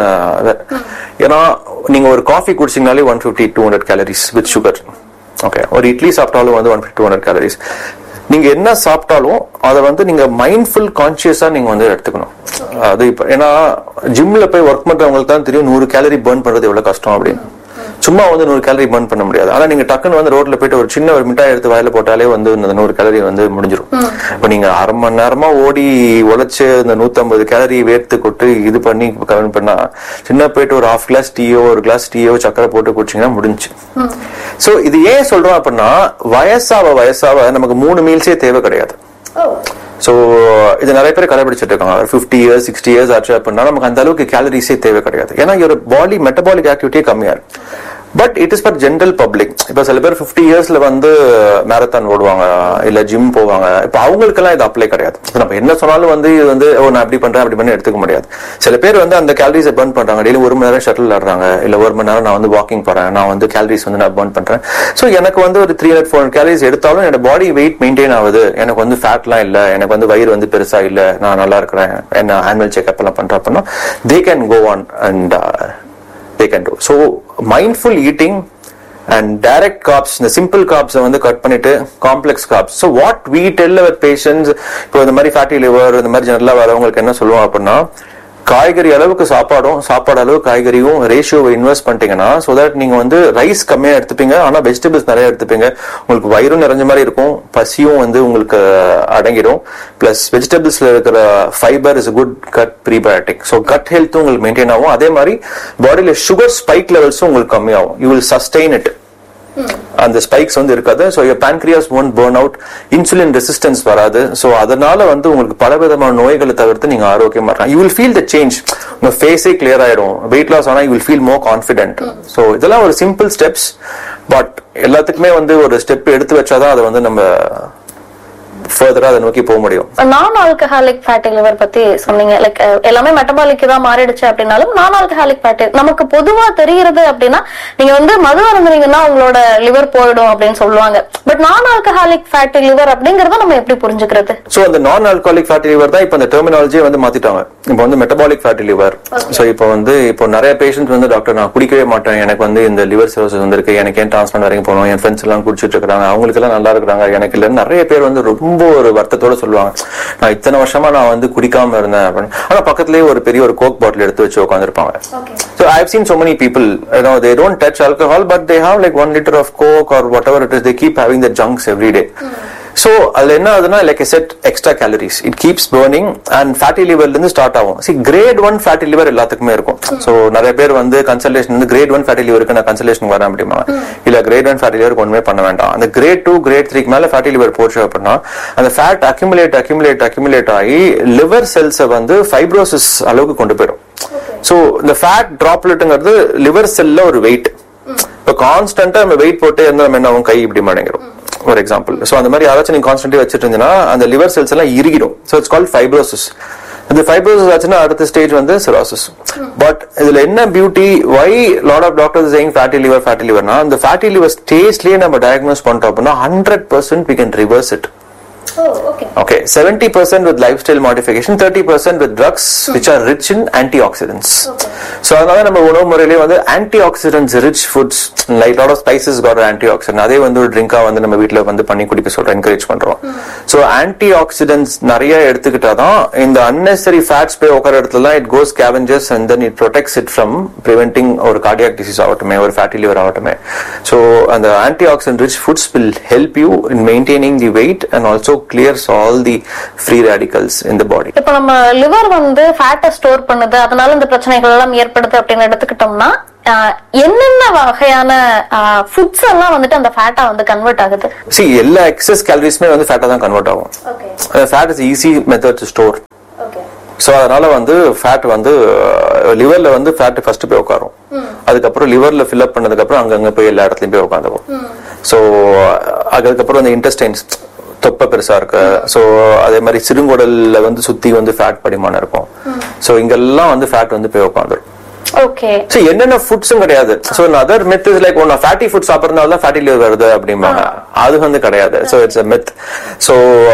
ஏன்னா நீங்க ஒரு காஃபி குடிச்சீங்கனாலே one fifty two hundred calories with sugar okay ஒரு இட்லி சாப்பிட்டாலும் வந்து one fifty two hundred calories நீங்க என்ன சாப்பிட்டாலும் அதை வந்து நீங்க மைண்ட்ஃபுல் கான்சியஸா நீங்க வந்து எடுத்துக்கணும் அது இப்ப ஏன்னா ஜிம்ல போய் ஒர்க் பண்றவங்களுக்கு தான் தெரியும் நூறு கேலரி பர்ன் பண்றது எவ்வளவு கஷ்டம் அப்படின்னு சும்மா வந்து நூறு கேலரி பர்ன் பண்ண முடியாது ஆனா நீங்க டக்குன்னு வந்து ரோட்ல போயிட்டு ஒரு சின்ன ஒரு மிட்டாய் எடுத்து வாயில போட்டாலே வந்து இந்த நூறு கேலரி வந்து முடிஞ்சிரும் இப்ப நீங்க அரை மணி நேரமா ஓடி உழைச்சு இந்த நூத்தம்பது கேலரி வேர்த்து கொட்டு இது பண்ணி கவனம் பண்ணா சின்ன போயிட்டு ஒரு ஹாஃப் கிளாஸ் டீயோ ஒரு கிளாஸ் டீயோ சக்கரை போட்டு குடிச்சீங்கன்னா முடிஞ்சு சோ இது ஏன் சொல்றோம் அப்படின்னா வயசாவ வயசாவ நமக்கு மூணு மீல்ஸே தேவை கிடையாது சோ இது நிறைய பேர் கடைபிடிச்சிட்டு இருக்காங்க ஃபிஃப்டி இயர்ஸ் சிக்ஸ்டி இயர்ஸ் ஆச்சு அப்படின்னா நமக்கு அந்த அளவுக்கு கேலரிஸே தேவை கிடையாது ஏன்னா ஒரு பாடி மெட்டபாலிக் ஆக்டிவிட்டியே கம்மியா இருக்கு but it is for general public இப்ப சில பேர் 50 இயர்ஸ்ல வந்து மேரத்தான் ஓடுவாங்க இல்ல ஜிம் போவாங்க இப்ப அவங்களுக்கெல்லாம் இது அப்ளை கிடையாது இப்ப நம்ம என்ன சொன்னாலும் வந்து இது வந்து ஓ நான் அப்படி பண்றேன் அப்படி பண்ணி எடுத்துக்க முடியாது சில பேர் வந்து அந்த கேலரிஸை பர்ன் பண்றாங்க டெய்லி ஒரு மணி நேரம் ஷட்டில் ஆடுறாங்க இல்ல ஒரு மணி நேரம் நான் வந்து வாக்கிங் போறேன் நான் வந்து கேலரிஸ் வந்து நான் பர்ன் பண்றேன் சோ எனக்கு வந்து ஒரு த்ரீ ஹண்ட்ரட் ஃபோர் கேலரிஸ் எடுத்தாலும் என்னோட பாடி வெயிட் மெயின்டைன் ஆகுது எனக்கு வந்து ஃபேட்லாம் இல்ல எனக்கு வந்து வயிறு வந்து பெருசா இல்ல நான் நல்லா இருக்கிறேன் என்ன ஆனுவல் செக்அப் எல்லாம் பண்றேன் அப்படின்னா they can go on and they can do so mindful eating and direct carbs இந்த சிம்பிள் காப்ஸை வந்து கட் பண்ணிட்டு complex carbs so what we tell our patients இப்போ இந்த மாதிரி ஃபேட்டி லிவர் இந்த மாதிரி ஜெனரலாக வரவங்களுக்கு என்ன சொல்லுவோம் அப்படின்னா காய்கறி அளவுக்கு சாப்பாடும் சாப்பாடு அளவு காய்கறியும் ரேஷியோவை இன்வெஸ்ட் பண்ணிட்டீங்கன்னா ஸோ தட் நீங்க வந்து ரைஸ் கம்மியா எடுத்துப்பீங்க ஆனா வெஜிடபிள்ஸ் நிறைய எடுத்துப்பீங்க உங்களுக்கு வயிறும் நிறைஞ்ச மாதிரி இருக்கும் பசியும் வந்து உங்களுக்கு அடங்கிடும் பிளஸ் வெஜிடபிள்ஸ்ல இருக்கிற fibre is good gut prebiotic so gut ஹெல்த்தும் உங்களுக்கு மெயின்டைன் ஆகும் அதே மாதிரி பாடியில சுகர் ஸ்பைக் லெவல்ஸும் உங்களுக்கு கம்மியாகும் யூ வில் சஸ்டெயின் இட் அந்த ஸ்பைக்ஸ் வந்து இருக்காது so pancreas won't burn out insulin resistance வராது ஸோ அதனால வந்து உங்களுக்கு பலவிதமான நோய்களை தவிர்த்து நீங்க ஆரோக்கியமா இருக்கலாம் you will feel the change உங்க ஃபேஸே கிளியர் ஆயிடும் வெயிட் லாஸ் ஆனா you will feel more confident so இதெல்லாம் ஒரு சிம்பிள் ஸ்டெப்ஸ் பட் எல்லாத்துக்குமே வந்து ஒரு ஸ்டெப் எடுத்து வச்சாதான் அதை வந்து நம்ம ஃபர்தரா அதை நோக்கி போக முடியும் நான் ஆல்கஹாலிக் ஃபேட்டி லிவர் பத்தி சொன்னீங்க லைக் எல்லாமே மெட்டபாலிக் தான் மாறிடுச்சு அப்படின்னாலும் நான் ஆல்கஹாலிக் ஃபேட்டி நமக்கு பொதுவா தெரிகிறது அப்படின்னா நீங்க வந்து மது அருந்துனீங்கன்னா உங்களோட லிவர் போயிடும் அப்படின்னு சொல்லுவாங்க பட் நான் ஆல்கஹாலிக் ஃபேட்டி லிவர் அப்படிங்கறத நம்ம எப்படி புரிஞ்சுக்கிறது ஸோ அந்த நான் ஆல்கஹாலிக் ஃபேட்டி லிவர் தான் இப்போ அந்த டெர்மினாலஜியை வந்து மாத்திட்டாங்க இப்போ வந்து மெட்டபாலிக் ஃபேட்டி லிவர் ஸோ இப்போ வந்து இப்போ நிறைய பேஷண்ட் வந்து டாக்டர் நான் குடிக்கவே மாட்டேன் எனக்கு வந்து இந்த லிவர் சிரோசிஸ் வந்திருக்கு எனக்கு ஏன் டிரான்ஸ்பிளான்ட் வரைக்கும் போகணும் என் ஃப்ரெண்ட்ஸ் எல்லாம் குடிச்சிட்டு இருக்காங்க அவங்களுக்கு எல்லாம் நல்லா இருக்கிறாங்க எனக்கு இல்லைன்னு நிறைய பேர் வந்து ரொம்ப ஒரு வருத்தத்தோட சொல்லுவாங்க நான் இத்தனை வருஷமா நான் வந்து குடிக்காம இருந்தேன் அப்படின்னு ஆனா பக்கத்துலயே ஒரு பெரிய ஒரு கோக் பாட்டில் எடுத்து வச்சு உட்காந்துருப்பாங்க so I have seen so many people you know they don't touch alcohol but they have like one liter of coke or whatever it is they keep having the junks every day so அதுல என்ன ஆகுதுன்னா like said extra calories it keeps burning and fatty லிவர்ல இருந்து ஸ்டார்ட் ஆகும் see grade one fatty liver எல்லாத்துக்குமே இருக்கும் ஸோ நிறைய பேர் வந்து கன்சல்டேஷன் வந்து கிரேட் ஒன் ஃபேட்டி லிவருக்கு நான் கன்சல்டேஷன் வரேன் அப்படிமா இல்ல கிரேட் ஒன் ஃபேட்டி லிவருக்கு ஒண்ணுமே பண்ண வேண்டாம் அந்த கிரேட் டூ கிரேட் த்ரீக்கு மேல ஃபேட்டி லிவர் போச்சு அப்படின்னா அந்த ஃபேட் அக்யூமுலேட் அக்யூமுலேட் அக்யூமுலேட் ஆகி லிவர் செல்ஸை வந்து ஃபைப்ரோசிஸ் அளவுக்கு கொண்டு போயிடும் ஸோ இந்த ஃபேட் டிராப்லெட்டுங்கிறது லிவர் செல்ல ஒரு வெயிட் இப்போ கான்ஸ்டன்டா நம்ம வெயிட் போட்டே இருந்தா நம்ம என்ன ஆகும் கை இப்படி மடங்கிடும் ஒரு எக்ஸாம்பிள் ஸோ அந்த மாதிரி யாராச்சும் நீங்க கான்ஸ்டன்டே வச்சுட்டு இருந்தீங்கன்னா அந்த லிவர் செல்ஸ் எல்லாம் இறுகிடும் ஸோ இட்ஸ் கால் ஃபைப்ரோசிஸ் இந்த ஃபைப்ரோசிஸ் ஆச்சுன்னா அடுத்த ஸ்டேஜ் வந்து சிரோசிஸ் பட் இதுல என்ன beauty why lot of doctors saying fatty liver fatty லிவர்னா இந்த ஃபேட்டி லிவர் ஸ்டேஜ்லயே நம்ம டயக்னோஸ் பண்ணிட்டோம் அப்படின்னா hundred percent we can reverse it Okay, 70% with lifestyle modification, 30% with drugs which are rich in antioxidants. So அதனால நம்ம உணவு முறையிலே வந்து antioxidants rich foods like lot of spices got antioxidant அதே வந்து ஒரு ட்ரிங்கா வந்து நம்ம வீட்ல வந்து பண்ணி குடிக்க சொல்றோம் என்கரேஜ் பண்றோம் ஸோ antioxidants நிறைய எடுத்துக்கிட்டாதான் இந்த unnecessary fats போய் உட்கார இடத்துல it goes scavengers and then it protects it from preventing ஒரு cardiac disease ஆகட்டுமே ஒரு fatty liver ஆகட்டுமே ஸோ அந்த antioxidant rich foods will help you in maintaining the weight and also clears all the free radicals in the body. இப்ப நம்ம லிவர் வந்து ஃபேட்டை ஸ்டோர் பண்ணுது அதனால இந்த பிரச்சனைகள் எல்லாம் ஏற்படுது அப்படின்னு எடுத்துக்கிட்டோம்னா ஆஹ், என்னென்ன வகையான ஃபுட்ஸ் எல்லாம் வந்துட்டு அந்த ஃபேட்டா வந்து கன்வெர்ட் ஆகுது See எல்லா எக்ஸஸ் கேலரிஸுமே வந்து ஃபேட்டா தான் கன்வெர்ட் ஆகும் fat is easy method to store so அதனால வந்து ஃபேட் வந்து லிவர்ல வந்து ஃபேட் ஃபர்ஸ்ட் போய் உட்காரும் அதுக்கப்புறம் லிவர்ல ஃபில் அப் பண்ணதுக்கு அப்புறம் அங்கங்க போய் எல்லா இடத்துலயும் போய் உட்காந்துக்கும் ஸோ அதுக்கப்புறம் அந்த இன்டெஸ்டைன்ஸ் தொப்பை பெருசா இருக்கு ஸோ அதே மாதிரி சிறுங்குடல்ல வந்து சுத்தி வந்து ஃபேட் படிமானம் இருக்கும் ஸோ இங்கெல்லாம் வந்து ஃபேட் வந்து போய் உட்காந்துரும் ஓகே சோ என்னென்ன ஃபுட்ஸும் கிடையாது so other myth is like ஒன்னு ஃபேட்டி ஃபுட் சாப்பிடறதுனால தான் ஃபேட்டி லிவர் வருது அப்படிம்பாங்க அது வந்து கிடையாது so it's a myth so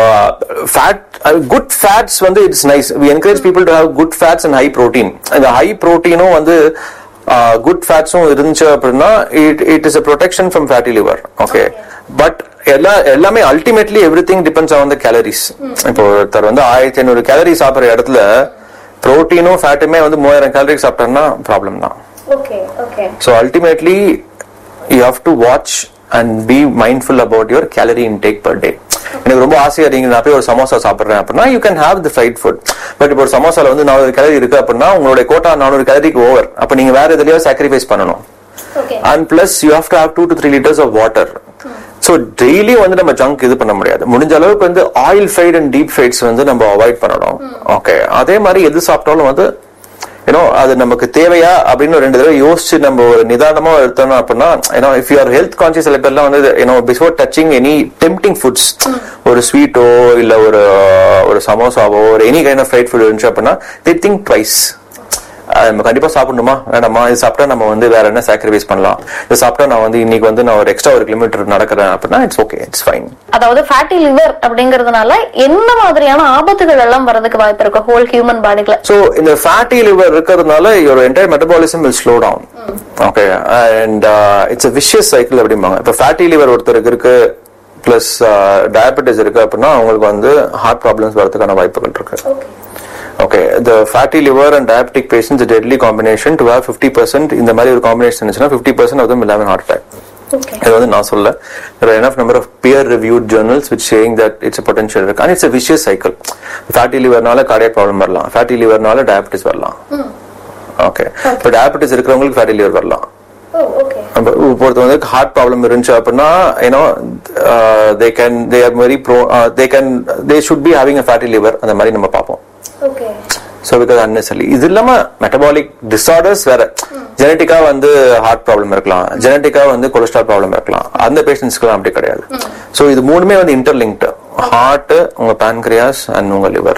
fat good fats வந்து it's nice we encourage people to have good fats and high protein இந்த ஹை ப்ரோட்டீனும் வந்து குட் ஃபேட்ஸும் இருந்துச்சு அப்படின்னா it it is a protection from fatty liver okay but எல்லா எல்லாமே ultimately everything depends on the calories இப்போ ஒருத்தர் வந்து ஆயிரத்தி ஐநூறு கேலரி சாப்பிடுற இடத்துல புரோட்டீனும் ஃபேட்டுமே வந்து மூவாயிரம் கேலரி சாப்பிட்டோம்னா ப்ராப்ளம் தான் okay okay so ultimately you have to watch and be mindful about your calorie intake per day எனக்கு ரொம்ப ஆசையா இருக்கு நான் போய் ஒரு சமோசா சாப்பிடுறேன் அப்படின்னா you can have the fried food but இப்போ ஒரு சமோசால வந்து நானூறு கேலரி இருக்கு அப்படின்னா உங்களுடைய கோட்டா நானூறு கேலரிக்கு ஓவர் அப்ப நீங்க வேற எதுலயோ சாக்ரிஃபைஸ் பண்ணணும் and plus you have to have two to three litres of water so daily வந்து நம்ம ஜங்க் இது பண்ண முடியாது முடிஞ்ச அளவுக்கு வந்து oil fried and deep fries வந்து நம்ம அவாய்ட் பண்ணணும் ஓகே அதே மாதிரி எது சாப்பிட்டாலும் வந்து ஏன்னோ அது நமக்கு தேவையா அப்படின்னு ஒரு ரெண்டு தடவை யோசிச்சு நம்ம ஒரு நிதானமா எடுத்தோம் அப்படின்னா you know if you're health conscious சில பேர்லாம் வந்து you know before touching any tempting foods ஒரு ஸ்வீட்டோ இல்ல ஒரு ஒரு சமோசாவோ ஒரு any kind of fried food இருந்துச்சு அப்படின்னா தி திங்க் ட்வைஸ் அது நம்ம கண்டிப்பா சாப்பிடணுமா வேணாமா இது சாப்பிட்டா நம்ம வந்து வேற என்ன சாக்ரிஃபைஸ் பண்ணலாம் இது சாப்பிட்டா நான் வந்து இன்னைக்கு வந்து நான் ஒரு எக்ஸ்ட்ரா ஒரு கிலோமீட்டர் நடக்கிறேன் அப்படின்னா இட்ஸ் ஓகே இட்ஸ் ஃபைன் அதாவது ஃபேட்டி லிவர் அப்படிங்கறதுனால என்ன மாதிரியான ஆபத்துகள் எல்லாம் வரதுக்கு வாய்ப்பு இருக்கு ஹோல் ஹியூமன் பாடிக்குள்ள ஸோ இந்த ஃபேட்டி லிவர் இருக்கிறதுனால your entire metabolism will slow down okay and it's a vicious cycle அப்படிம்பாங்க இப்போ ஃபேட்டி லிவர் ஒருத்தருக்கு இருக்கு பிளஸ் டயபெட்டிஸ் இருக்கு அப்படின்னா அவங்களுக்கு வந்து ஹார்ட் ப்ராப்ளம்ஸ் வரதுக்கான வாய்ப்புகள் இருக்கு okay the fatty liver and diabetic patients deadly combination to have fifty percent இந்த மாதிரி ஒரு காம்பினேஷன் இருந்துச்சுன்னா ஃபிஃப்டி பர்சன்ட் ஆஃப் தம் இல்லாமல் ஹார்ட் அட்டாக் இது வந்து நான் சொல்ல there are enough number of peer reviewed journals which saying that it's a potential risk and it's a vicious cycle fatty liverனால cardiac problem வரலாம் fatty liverனால diabetes வரலாம் ஓகே இப்போ diabetes இருக்கிறவங்களுக்கு fatty liver வரலாம் நம்ம ஒருத்தவங்களுக்கு ஹார்ட் ப்ராப்ளம் இருந்துச்சு அப்படின்னா you know they can they are very pro they can they should be having a fatty liver அந்த மாதிரி நம்ம பார்ப்போம் ஸோ பிகாஸ் அன்னெசரி இது இல்லாம மெட்டபாலிக் டிசார்டர்ஸ் வேற ஜெனட்டிக்கா வந்து ஹார்ட் ப்ராப்ளம் இருக்கலாம் ஜெனட்டிக்கா வந்து கொலஸ்ட்ரால் ப்ராப்ளம் இருக்கலாம் அந்த பேஷண்ட்ஸ்க்குலாம் அப்படி கிடையாது ஸோ இது மூணுமே வந்து இன்டர்லிங்க்டு ஹார்ட் உங்க pancreas அண்ட் உங்க லிவர்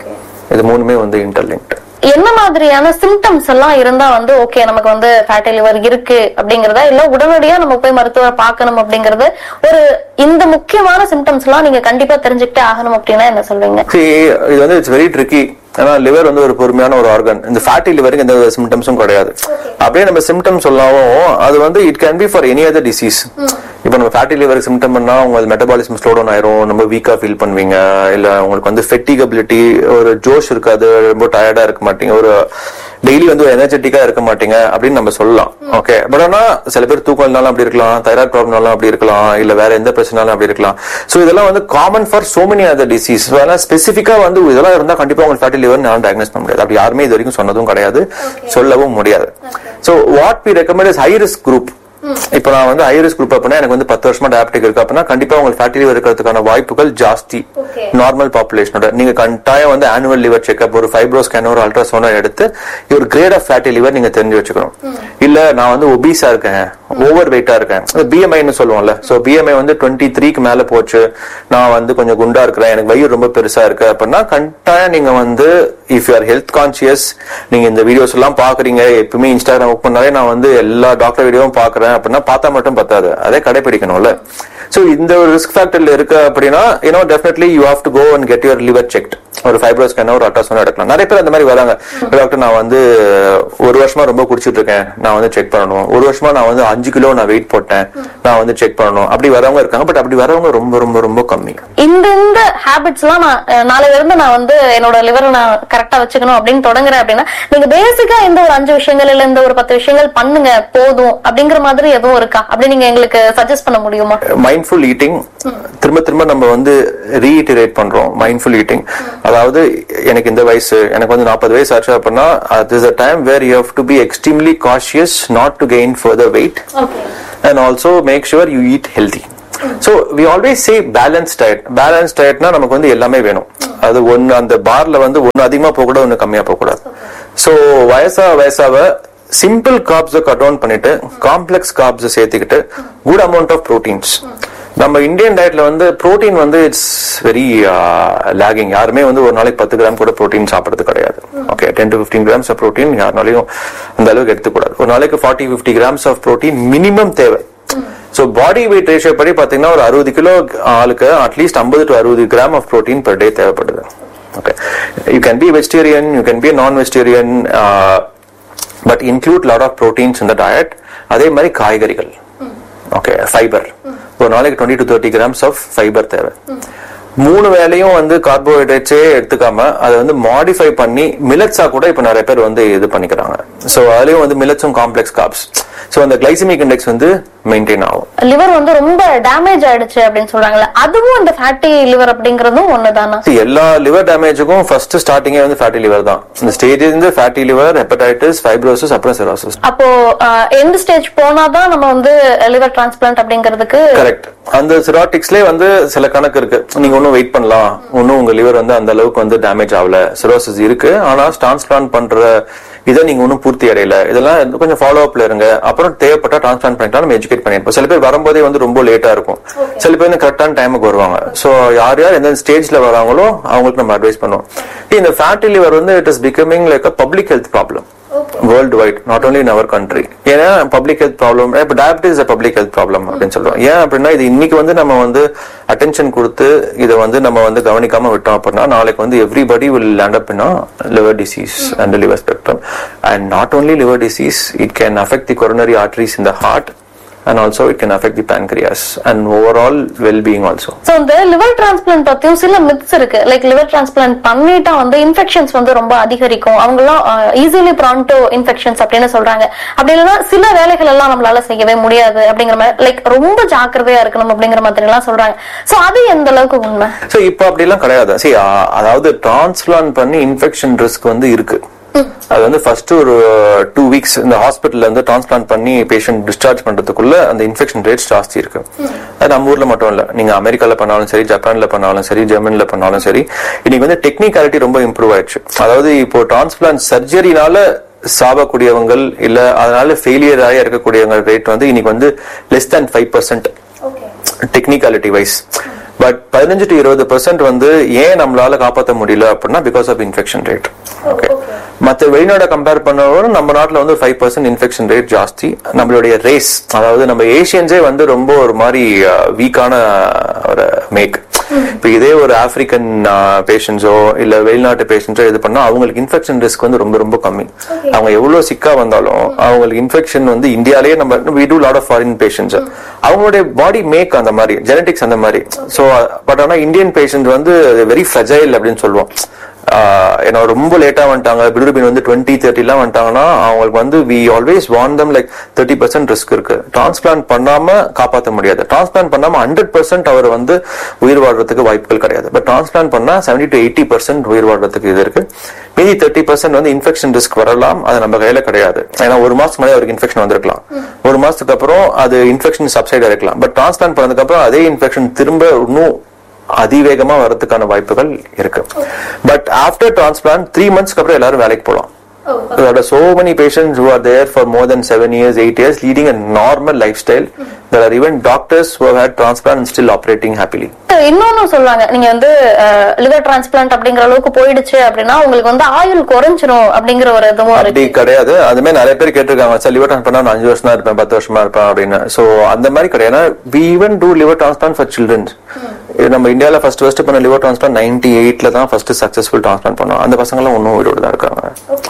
இது மூணுமே வந்து இன்டர்லிங்க்டு என்ன மாதிரியான சிம்டம்ஸ் எல்லாம் இருந்தா வந்து ஓகே நமக்கு வந்து ஃபேட்டி லிவர் இருக்கு அப்படிங்கறத இல்ல உடனடியா நம்ம போய் மருத்துவரை பார்க்கணும் அப்படிங்கறது ஒரு இந்த முக்கியமான சிம்டம்ஸ் எல்லாம் நீங்க கண்டிப்பா தெரிஞ்சுக்கிட்டே ஆகணும் அப்படின்னா என்ன சொல்வீங்க See, இது வந்து இட்ஸ் வெரி ட்ரிக்கி ஏன்னா லிவர் வந்து ஒரு பொறுமையான ஒரு ஆர்கன் இந்த ஃபேட்டி லிவருக்கு எந்த சிம்டம்ஸும் கிடையாது அப்படியே நம்ம சிம்டம்ஸ் சொல்லாவும் அது வந்து it can be for any other disease இப்போ நம்ம ஃபேட்டி லிவருக்கு சிம்டம் பண்ணா உங்க மெட்டபாலிசம் ஸ்லோ டவுன் ஆயிரும் ரொம்ப வீக்கா ஃபீல் பண்ணுவீங்க இல்ல உங்களுக்கு வந்து ஃபெட்டிகபிலிட்டி ஒரு ஜோஷ் இருக்காது ரொம்ப டயர்டா இருக்க மாட்டீங்க ஒரு டெய்லி வந்து எனர்ஜெட்டிக்கா இருக்க மாட்டீங்க அப்படின்னு நம்ம சொல்லலாம் ஓகே பட் ஆனா சில பேர் தூக்கம் இருந்தாலும் அப்படி இருக்கலாம் தைராய்டு ப்ராப்ளம்னாலும் அப்படி இருக்கலாம் இல்ல வேற எந்த பிரச்சனாலும் அப்படி இருக்கலாம் சோ இதெல்லாம் வந்து common for so many other disease அதெல்லாம் ஸ்பெசிஃபிக்கா வந்து இதெல்லாம் இருந்தா கண்டிப்பா உங்களுக்கு ஃபேட்டி லிவர் நான் டயக்னோஸ் பண்ண முடியாது அப்படி யாருமே இது வரைக்கும் சொன்னதும் கிடையாது சொல்லவும் முடியாது so what we recommend is high risk group இப்போ நான் வந்து ஹை ரிஸ்க் குரூப் அப்படின்னா எனக்கு வந்து பத்து வருஷமா டயபெட்டிக் இருக்கு அப்படின்னா கண்டிப்பா உங்களுக்கு ஃபேட்டி லிவர் இருக்கிறதுக்கான வாய்ப்புகள் ஜாஸ்தி நார்மல் பாப்புலேஷனோட நீங்க கட்டாயம் வந்து ஆனுவல் லிவர் செக்அப் ஒரு ஃபைப்ரோ ஸ்கேன் ஒரு அல்ட்ராசோனோ எடுத்து ஒரு கிரேட் ஆஃப் ஃபேட்டி லிவர் நீங்க தெரிஞ்சு வச்சுக்கணும் இல்ல நான் வந்து ஒபீஸா இருக்கேன் ஓவர் வெயிட்டா இருக்கேன் பிஎம்ஐன்னு சொல்லுவோம்ல சோ பிஎம்ஐ வந்து டுவெண்ட்டி த்ரீக்கு மேல போச்சு நான் வந்து கொஞ்சம் குண்டா இருக்கிறேன் எனக்கு வயிறு ரொம்ப பெருசா இருக்கு அப்படின்னா கட்டாயம் நீங்க வந்து if you are health conscious நீங்க இந்த வீடியோஸ் எல்லாம் பாக்குறீங்க எப்பவுமே இன்ஸ்டாகிராம் ஓப்பன் பண்ணாலே நான் வந்து எல்லா டாக்டர் வீடியோவும் பாக்குறேன் அப்படின்னா பார்த்தா மட்டும் பத்தாது அதே கடைபிடிக்கணும்ல சோ இந்த ஒரு ரிஸ்க் ஃபேக்டர்ல இருக்கு அப்படின்னா you know definitely you have to go and get your liver checked ஒரு ஃபைப்ரோ ஸ்கேனோ ஒரு அல்ட்ராசோனோ எடுக்கலாம் நிறைய பேர் அந்த மாதிரி வராங்க டாக்டர் நான் வந்து ஒரு வருஷமா ரொம்ப குடிச்சிட்டு இருக்கேன் நான் வந்து செக் பண்ணணும் ஒரு வருஷமா நான் வந்து அஞ்சு கிலோ நான் வெயிட் போட்டேன் நான் வந்து செக் பண்ணணும் அப்படி வரவங்க இருக்காங்க பட் அப்படி வரவங்க ரொம்ப ரொம்ப ரொம்ப கம்மி இந்த இந்த ஹேபிட்ஸ் எல்லாம் நான் அஹ், நாளையில இருந்து நான் வந்து என்னோட லிவரை நான் கரெக்டா வச்சுக்கணும் அப்படின்னு தொடங்குறேன் அப்படின்னா நீங்க பேசிக்கா இந்த ஒரு அஞ்சு விஷயங்கள் இல்ல இந்த ஒரு பத்து விஷயங்கள் பண்ணுங்க போதும் அப்படிங்கிற மாதிரி எதுவும் இருக்கா அப்படி நீங்க எங்களுக்கு சஜஸ்ட் பண்ண முடியுமா மைண்ட்ஃபுல் ஈட்டிங் திரும்ப திரும்ப நம்ம வந்து ரீஇட்டரேட் பண்றோம் மைண்ட்ஃபுல் ஈட்டிங் அதாவது எனக்கு இந்த வயசு எனக்கு வந்து நாற்பது வயசு ஆச்சு அப்படின்னா அது is a time where you have to be extremely cautious not to gain further weight and also make sure you eat healthy so we always say balance diet balance டயட்னா நமக்கு வந்து எல்லாமே வேணும் அது ஒன்னு அந்த பார்ல வந்து ஒன்னு அதிகமா போக கூடாது ஒன்னு கம்மியா போக கூடாது ஸோ வயசா வயசாவ சிம்பிள் கார்ப்ஸை கட் டவுன் பண்ணிட்டு காம்ப்ளெக்ஸ் கார்ப்ஸை சேர்த்துக்கிட்டு குட் அமௌண்ட் ஆஃப் ப்ரோட்டீன்ஸ் நம்ம இந்தியன் டயட்ல வந்து புரோட்டீன் வந்து இட்ஸ் வெரி லேகிங் யாருமே வந்து ஒரு நாளைக்கு பத்து கிராம் கூட புரோட்டீன் சாப்பிடுறது கிடையாது okay ten to fifteen grams of protein யாருனாலையும் அந்த அளவுக்கு எடுத்துக்கூடாது ஒரு நாளைக்கு forty fifty grams of protein minimum தேவை ஸோ பாடி வெயிட் ரேஷியோ படி பார்த்தீங்கன்னா ஒரு அறுபது கிலோ ஆளுக்கு அட்லீஸ்ட் ஐம்பது டு அறுபது gram of protein per day தேவைப்படுது okay you can be vegetarian you can be non vegetarian but include lot of proteins இந்த டயட் அதே மாதிரி காய்கறிகள் ஓகே ஃபைபர் ஒரு நாளைக்கு twenty to thirty grams of fibre தேவை மூணு வேளையும் வந்து கார்போஹைட்ரேட்ஸே எடுத்துக்காம அதை வந்து மாடிஃபை பண்ணி மில்லட்ஸா கூட இப்ப நிறைய பேர் வந்து இது பண்ணிக்கிறாங்க சோ அதுலயும் வந்து மில்லட்ஸும் காம்ப்ளெக்ஸ் காப்ஸ் சோ அந்த கிளைசிமிக் இண்டெக்ஸ் வந்து மெயின்டைன் ஆகும் லிவர் வந்து ரொம்ப டேமேஜ் ஆயிடுச்சு அப்படின்னு சொல்றாங்கல்ல அதுவும் இந்த ஃபேட்டி லிவர் அப்படிங்கறதும் ஒண்ணுதானா See, எல்லா லிவர் டேமேஜுக்கும் ஃபர்ஸ்ட் ஸ்டார்டிங்கே வந்து ஃபேட்டி லிவர் தான் இந்த ஸ்டேஜ் இருந்து ஃபேட்டி லிவர் ஹெப்படைட்டிஸ் ஃபைப்ரோசிஸ் அப்புறம் சிரோசிஸ் அப்போ எந்த ஸ்டேஜ் போனாதான் நம்ம வந்து லிவர் டிரான்ஸ்பிளான்ட் அப்படிங்கிறதுக்கு கரெக்ட் அந்த சிராட்டிக்ஸ்லயே வந்து சில கணக்கு இருக்கு நீங்க இன்னும் வெயிட் பண்ணலாம் இன்னும் உங்க லிவர் வந்து அந்த அளவுக்கு வந்து டேமேஜ் ஆகல சிரோசிஸ் இருக்கு ஆனா டிரான்ஸ்பிளான்ட் பண்ற இதை நீங்க இன்னும் பூர்த்தி அடையல இதெல்லாம் இன்னும் கொஞ்சம் ஃபாலோ அப்ல இருங்க அப்புறம் தேவைப்பட்டா டிரான்ஸ்பிளான்ட் பண்ணிக்கலாம் நம்ம எஜுகேட் பண்ணிருப்போம் சில பேர் வரும்போதே வந்து ரொம்ப லேட்டா இருக்கும் சில பேர் வந்து கரெக்டான டைமுக்கு வருவாங்க சோ யார் யார் எந்த ஸ்டேஜ்ல வராங்களோ அவங்களுக்கு நம்ம அட்வைஸ் பண்ணுவோம் இந்த ஃபேட்டி லிவர் வந்து it is becoming like a public health problem worldwide not only in our country ஏன்னா பப்ளிக் ஹெல்த் ப்ராப்ளம் இப்போ டயபிட்டிஸ் பப்ளிக் ஹெல்த் ப்ராப்ளம் அப்படின்னு சொல்றோம் ஏன் அப்படின்னா இது இன்னைக்கு வந்து நம்ம வந்து அட்டென்ஷன் கொடுத்து இதை வந்து நம்ம வந்து கவனிக்காம விட்டோம் அப்படின்னா நாளைக்கு வந்து everybody will land up in liver disease and the liver spectrum and not only liver disease it can affect the coronary arteries in the heart and also it can affect the pancreas and overall well-being also so இந்த லிவர் டிரான்ஸ்பிளான்ட் பத்தியும் சில மித்ஸ் இருக்கு லைக் லிவர் டிரான்ஸ்பிளான்ட் பண்ணிட்டா வந்து இன்ஃபெக்ஷன்ஸ் வந்து ரொம்ப அதிகரிக்கும் அவங்கலாம் ஈஸிலி ப்ரான்டோ இன்ஃபெக்ஷன்ஸ் அப்படின்னு சொல்றாங்க அப்படி இல்லைன்னா சில வேலைகள் எல்லாம் நம்மளால செய்யவே முடியாது அப்படிங்கிற மாதிரி லைக் ரொம்ப ஜாக்கிரதையா இருக்கணும் அப்படிங்கிற மாதிரி எல்லாம் சொல்றாங்க சோ அது எந்த அளவுக்கு உண்மை சோ இப்போ அப்படிலாம் கிடையாது சரி அதாவது டிரான்ஸ்பிளான்ட் பண்ணி இன்ஃபெக்ஷன் ரிஸ்க் வந்து இருக்கு அது வந்து ஃபர்ஸ்ட் ஒரு டூ வீக்ஸ் இந்த ஹாஸ்பிட்டல்ல இருந்து டிரான்ஸ்பிளான்ட் பண்ணி பேஷண்ட் டிஸ்சார்ஜ் பண்றதுக்குள்ள அந்த இன்ஃபெக்ஷன் ரேட்ஸ் ஜாஸ்தி இருக்கு அது நம்ம ஊர்ல மட்டும் இல்ல நீங்க அமெரிக்கால பண்ணாலும் சரி ஜப்பான்ல பண்ணாலும் சரி ஜெர்மன்ல பண்ணாலும் சரி இன்னைக்கு வந்து டெக்னிக்காலிட்டி ரொம்ப இம்ப்ரூவ் ஆயிடுச்சு அதாவது இப்போ டிரான்ஸ்பிளான்ட் சர்ஜரினால சாவக்கூடியவங்கள் இல்ல அதனால ஃபெயிலியர் ஆகி இருக்கக்கூடியவங்க ரேட் வந்து இன்னைக்கு வந்து less than five percent technicality wise but பதினஞ்சு டு இருபது பர்சன்ட் வந்து ஏன் நம்மளால காப்பாற்ற முடியல அப்படின்னா because of infection rate okay மற்ற வெளிநாட கம்பேர் பண்ணவோட நம்ம நாட்டில் வந்து ஃபைவ் பர்சன்ட் இன்ஃபெக்ஷன் ரேட் ஜாஸ்தி நம்மளுடைய ரேஸ் அதாவது நம்ம ஏஷியன்ஸே வந்து ரொம்ப ஒரு மாதிரி வீக்கான ஒரு மேக் இப்போ இதே ஒரு ஆப்பிரிக்கன் பேஷண்ட்ஸோ இல்ல வெளிநாட்டு பேஷண்ட்ஸோ இது பண்ணா அவங்களுக்கு இன்ஃபெக்ஷன் ரிஸ்க் வந்து ரொம்ப ரொம்ப கம்மி அவங்க எவ்வளவு சிக்கா வந்தாலும் அவங்களுக்கு இன்ஃபெக்ஷன் வந்து இந்தியாலேயே நம்ம we do lot of foreign patients அவங்களுடைய பாடி மேக் அந்த மாதிரி ஜெனடிக்ஸ் அந்த மாதிரி ஸோ பட் ஆனா இந்தியன் பேஷண்ட் வந்து வெரி ஃப்ரெஜைல் அப்படின்னு சொல்லுவோம் ஏன்னா ரொம்ப லேட்டா வந்துட்டாங்க பிலிருபின் வந்து டுவெண்ட்டி தேர்ட்டிலாம் வந்துட்டாங்கன்னா அவங்களுக்கு வந்து we always want them like thirty percent risk இருக்கு டிரான்ஸ்பிளான்ட் பண்ணாம காப்பாற்ற முடியாது டிரான்ஸ்பிளான்ட் பண்ணாம ஹண்ட்ரட் பர்சன்ட் அவர் வந்து உயிர் வாழ்றதுக்கு வாய்ப்புகள் கிடையாது பட் டிரான்ஸ்பிளான்ட் பண்ணா செவன்டி டு எயிட்டி பர்சன்ட் உயிர் வாழ்றதுக்கு இது இருக்கு மீதி தேர்ட்டி பர்சன்ட் வந்து இன்ஃபெக்ஷன் ரிஸ்க் வரலாம் அது நம்ம கையில கிடையாது ஏன்னா ஒரு மாசத்துக்கு முன்னாடி அவருக்கு இன்ஃபெக்ஷன் வந்திருக்கலாம் ஒரு மாசத்துக்கு அப்புறம் அது இன்ஃபெக்ஷன் சப்சைட் இருக்கலாம் பட் டிரான்ஸ்பிளான்ட் பண்ணதுக்கு அப்புறம் அதே இன்ஃபெக்ஷன் திரும்ப இன்னும் அதிவேகமா வரதுக்கான வாய்ப்புகள் இருக்கு பட் ஆஃப்டர் டிரான்ஸ்பிளான்ட் த்ரீ மந்த்ஸ்க்கு அப்புறம் எல்லாரும் வேலைக்கு போகலாம் There are so many patients who are there for more than seven years, eight years, leading a normal lifestyle. There are even doctors who have had transplant and still operating happily. இன்னொன்னு சொல்லுவாங்க நீங்க வந்து லிவர் டிரான்ஸ்பிளான்ட் அப்படிங்கிற அளவுக்கு போயிடுச்சு அப்படின்னா உங்களுக்கு வந்து ஆயுள் குறைஞ்சிரும் அப்படிங்கிற ஒரு இதுவும் அப்படி இருக்கு கிடையாது அதுமே நிறைய பேர் கேட்டிருக்காங்க சார் லிவர் டிரான்ஸ்பிளான்ட் நான் அஞ்சு வருஷம் தான் இருப்பேன் பத்து வருஷமா இருப்பேன் அப்படின்னு சோ அந்த மாதிரி கிடையாது we even do liver transplant for children நம்ம இந்தியால ஃபர்ஸ்ட் ஃபர்ஸ்ட் பண்ண லிவர் டிரான்ஸ்பிளான்ட் நைன்டி எயிட்ல தான் ஃபர்ஸ்ட் சக்சஸ்ஃபுல் டிரான்ஸ்பிளான்ட் பண்ணோம் அந்த பசங்க எல்லாம் இன்னும் உயிரோடு தான் இருக்காங்க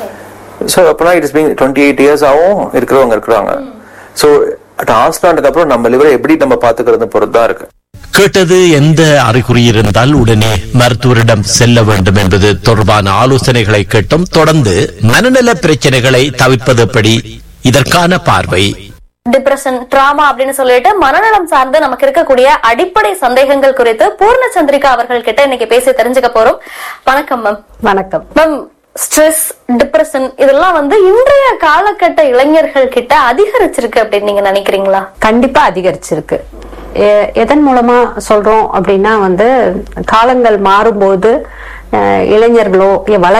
ஸோ அப்பனா it's being twenty eight years ஆகும் இருக்கிறவங்க இருக்கிறாங்க ஸோ டிரான்ஸ்பிளான்ட்க்கு அப்புறம் நம்ம லிவரை எப்படி நம்ம பாத்துக்கிறது பொறுத்து தான் இருக்கு கேட்டது எந்த அறிகுறி இருந்தால் உடனே மருத்துவரிடம் செல்ல வேண்டும் என்பது தொடர்பான ஆலோசனைகளை கேட்டும் தொடர்ந்து மனநல பிரச்சனைகளை தவிர்ப்பது எப்படி இதற்கான பார்வை டிப்ரெஷன் டிராமா அப்படின்னு சொல்லிட்டு மனநலம் சார்ந்து நமக்கு இருக்கக்கூடிய அடிப்படை சந்தேகங்கள் குறித்து பூர்ண சந்திரிகா அவர்கள் கிட்ட இன்னைக்கு பேசி தெரிஞ்சுக்க போறோம் வணக்கம் மேம் வணக்கம் மேம் ஸ்ட்ரெஸ் டிப்ரெஷன் இதெல்லாம் வந்து இன்றைய காலகட்ட இளைஞர்கள் கிட்ட அதிகரிச்சிருக்கு அப்படின்னு நீங்க நினைக்கிறீங்களா கண்டிப்பா அதிகரிச்சிருக்கு எ- எதன் மூலமா சொல்றோம் அப்படின்னா வந்து காலங்கள் மாறும்போது அஹ், இளைஞர்களோ வள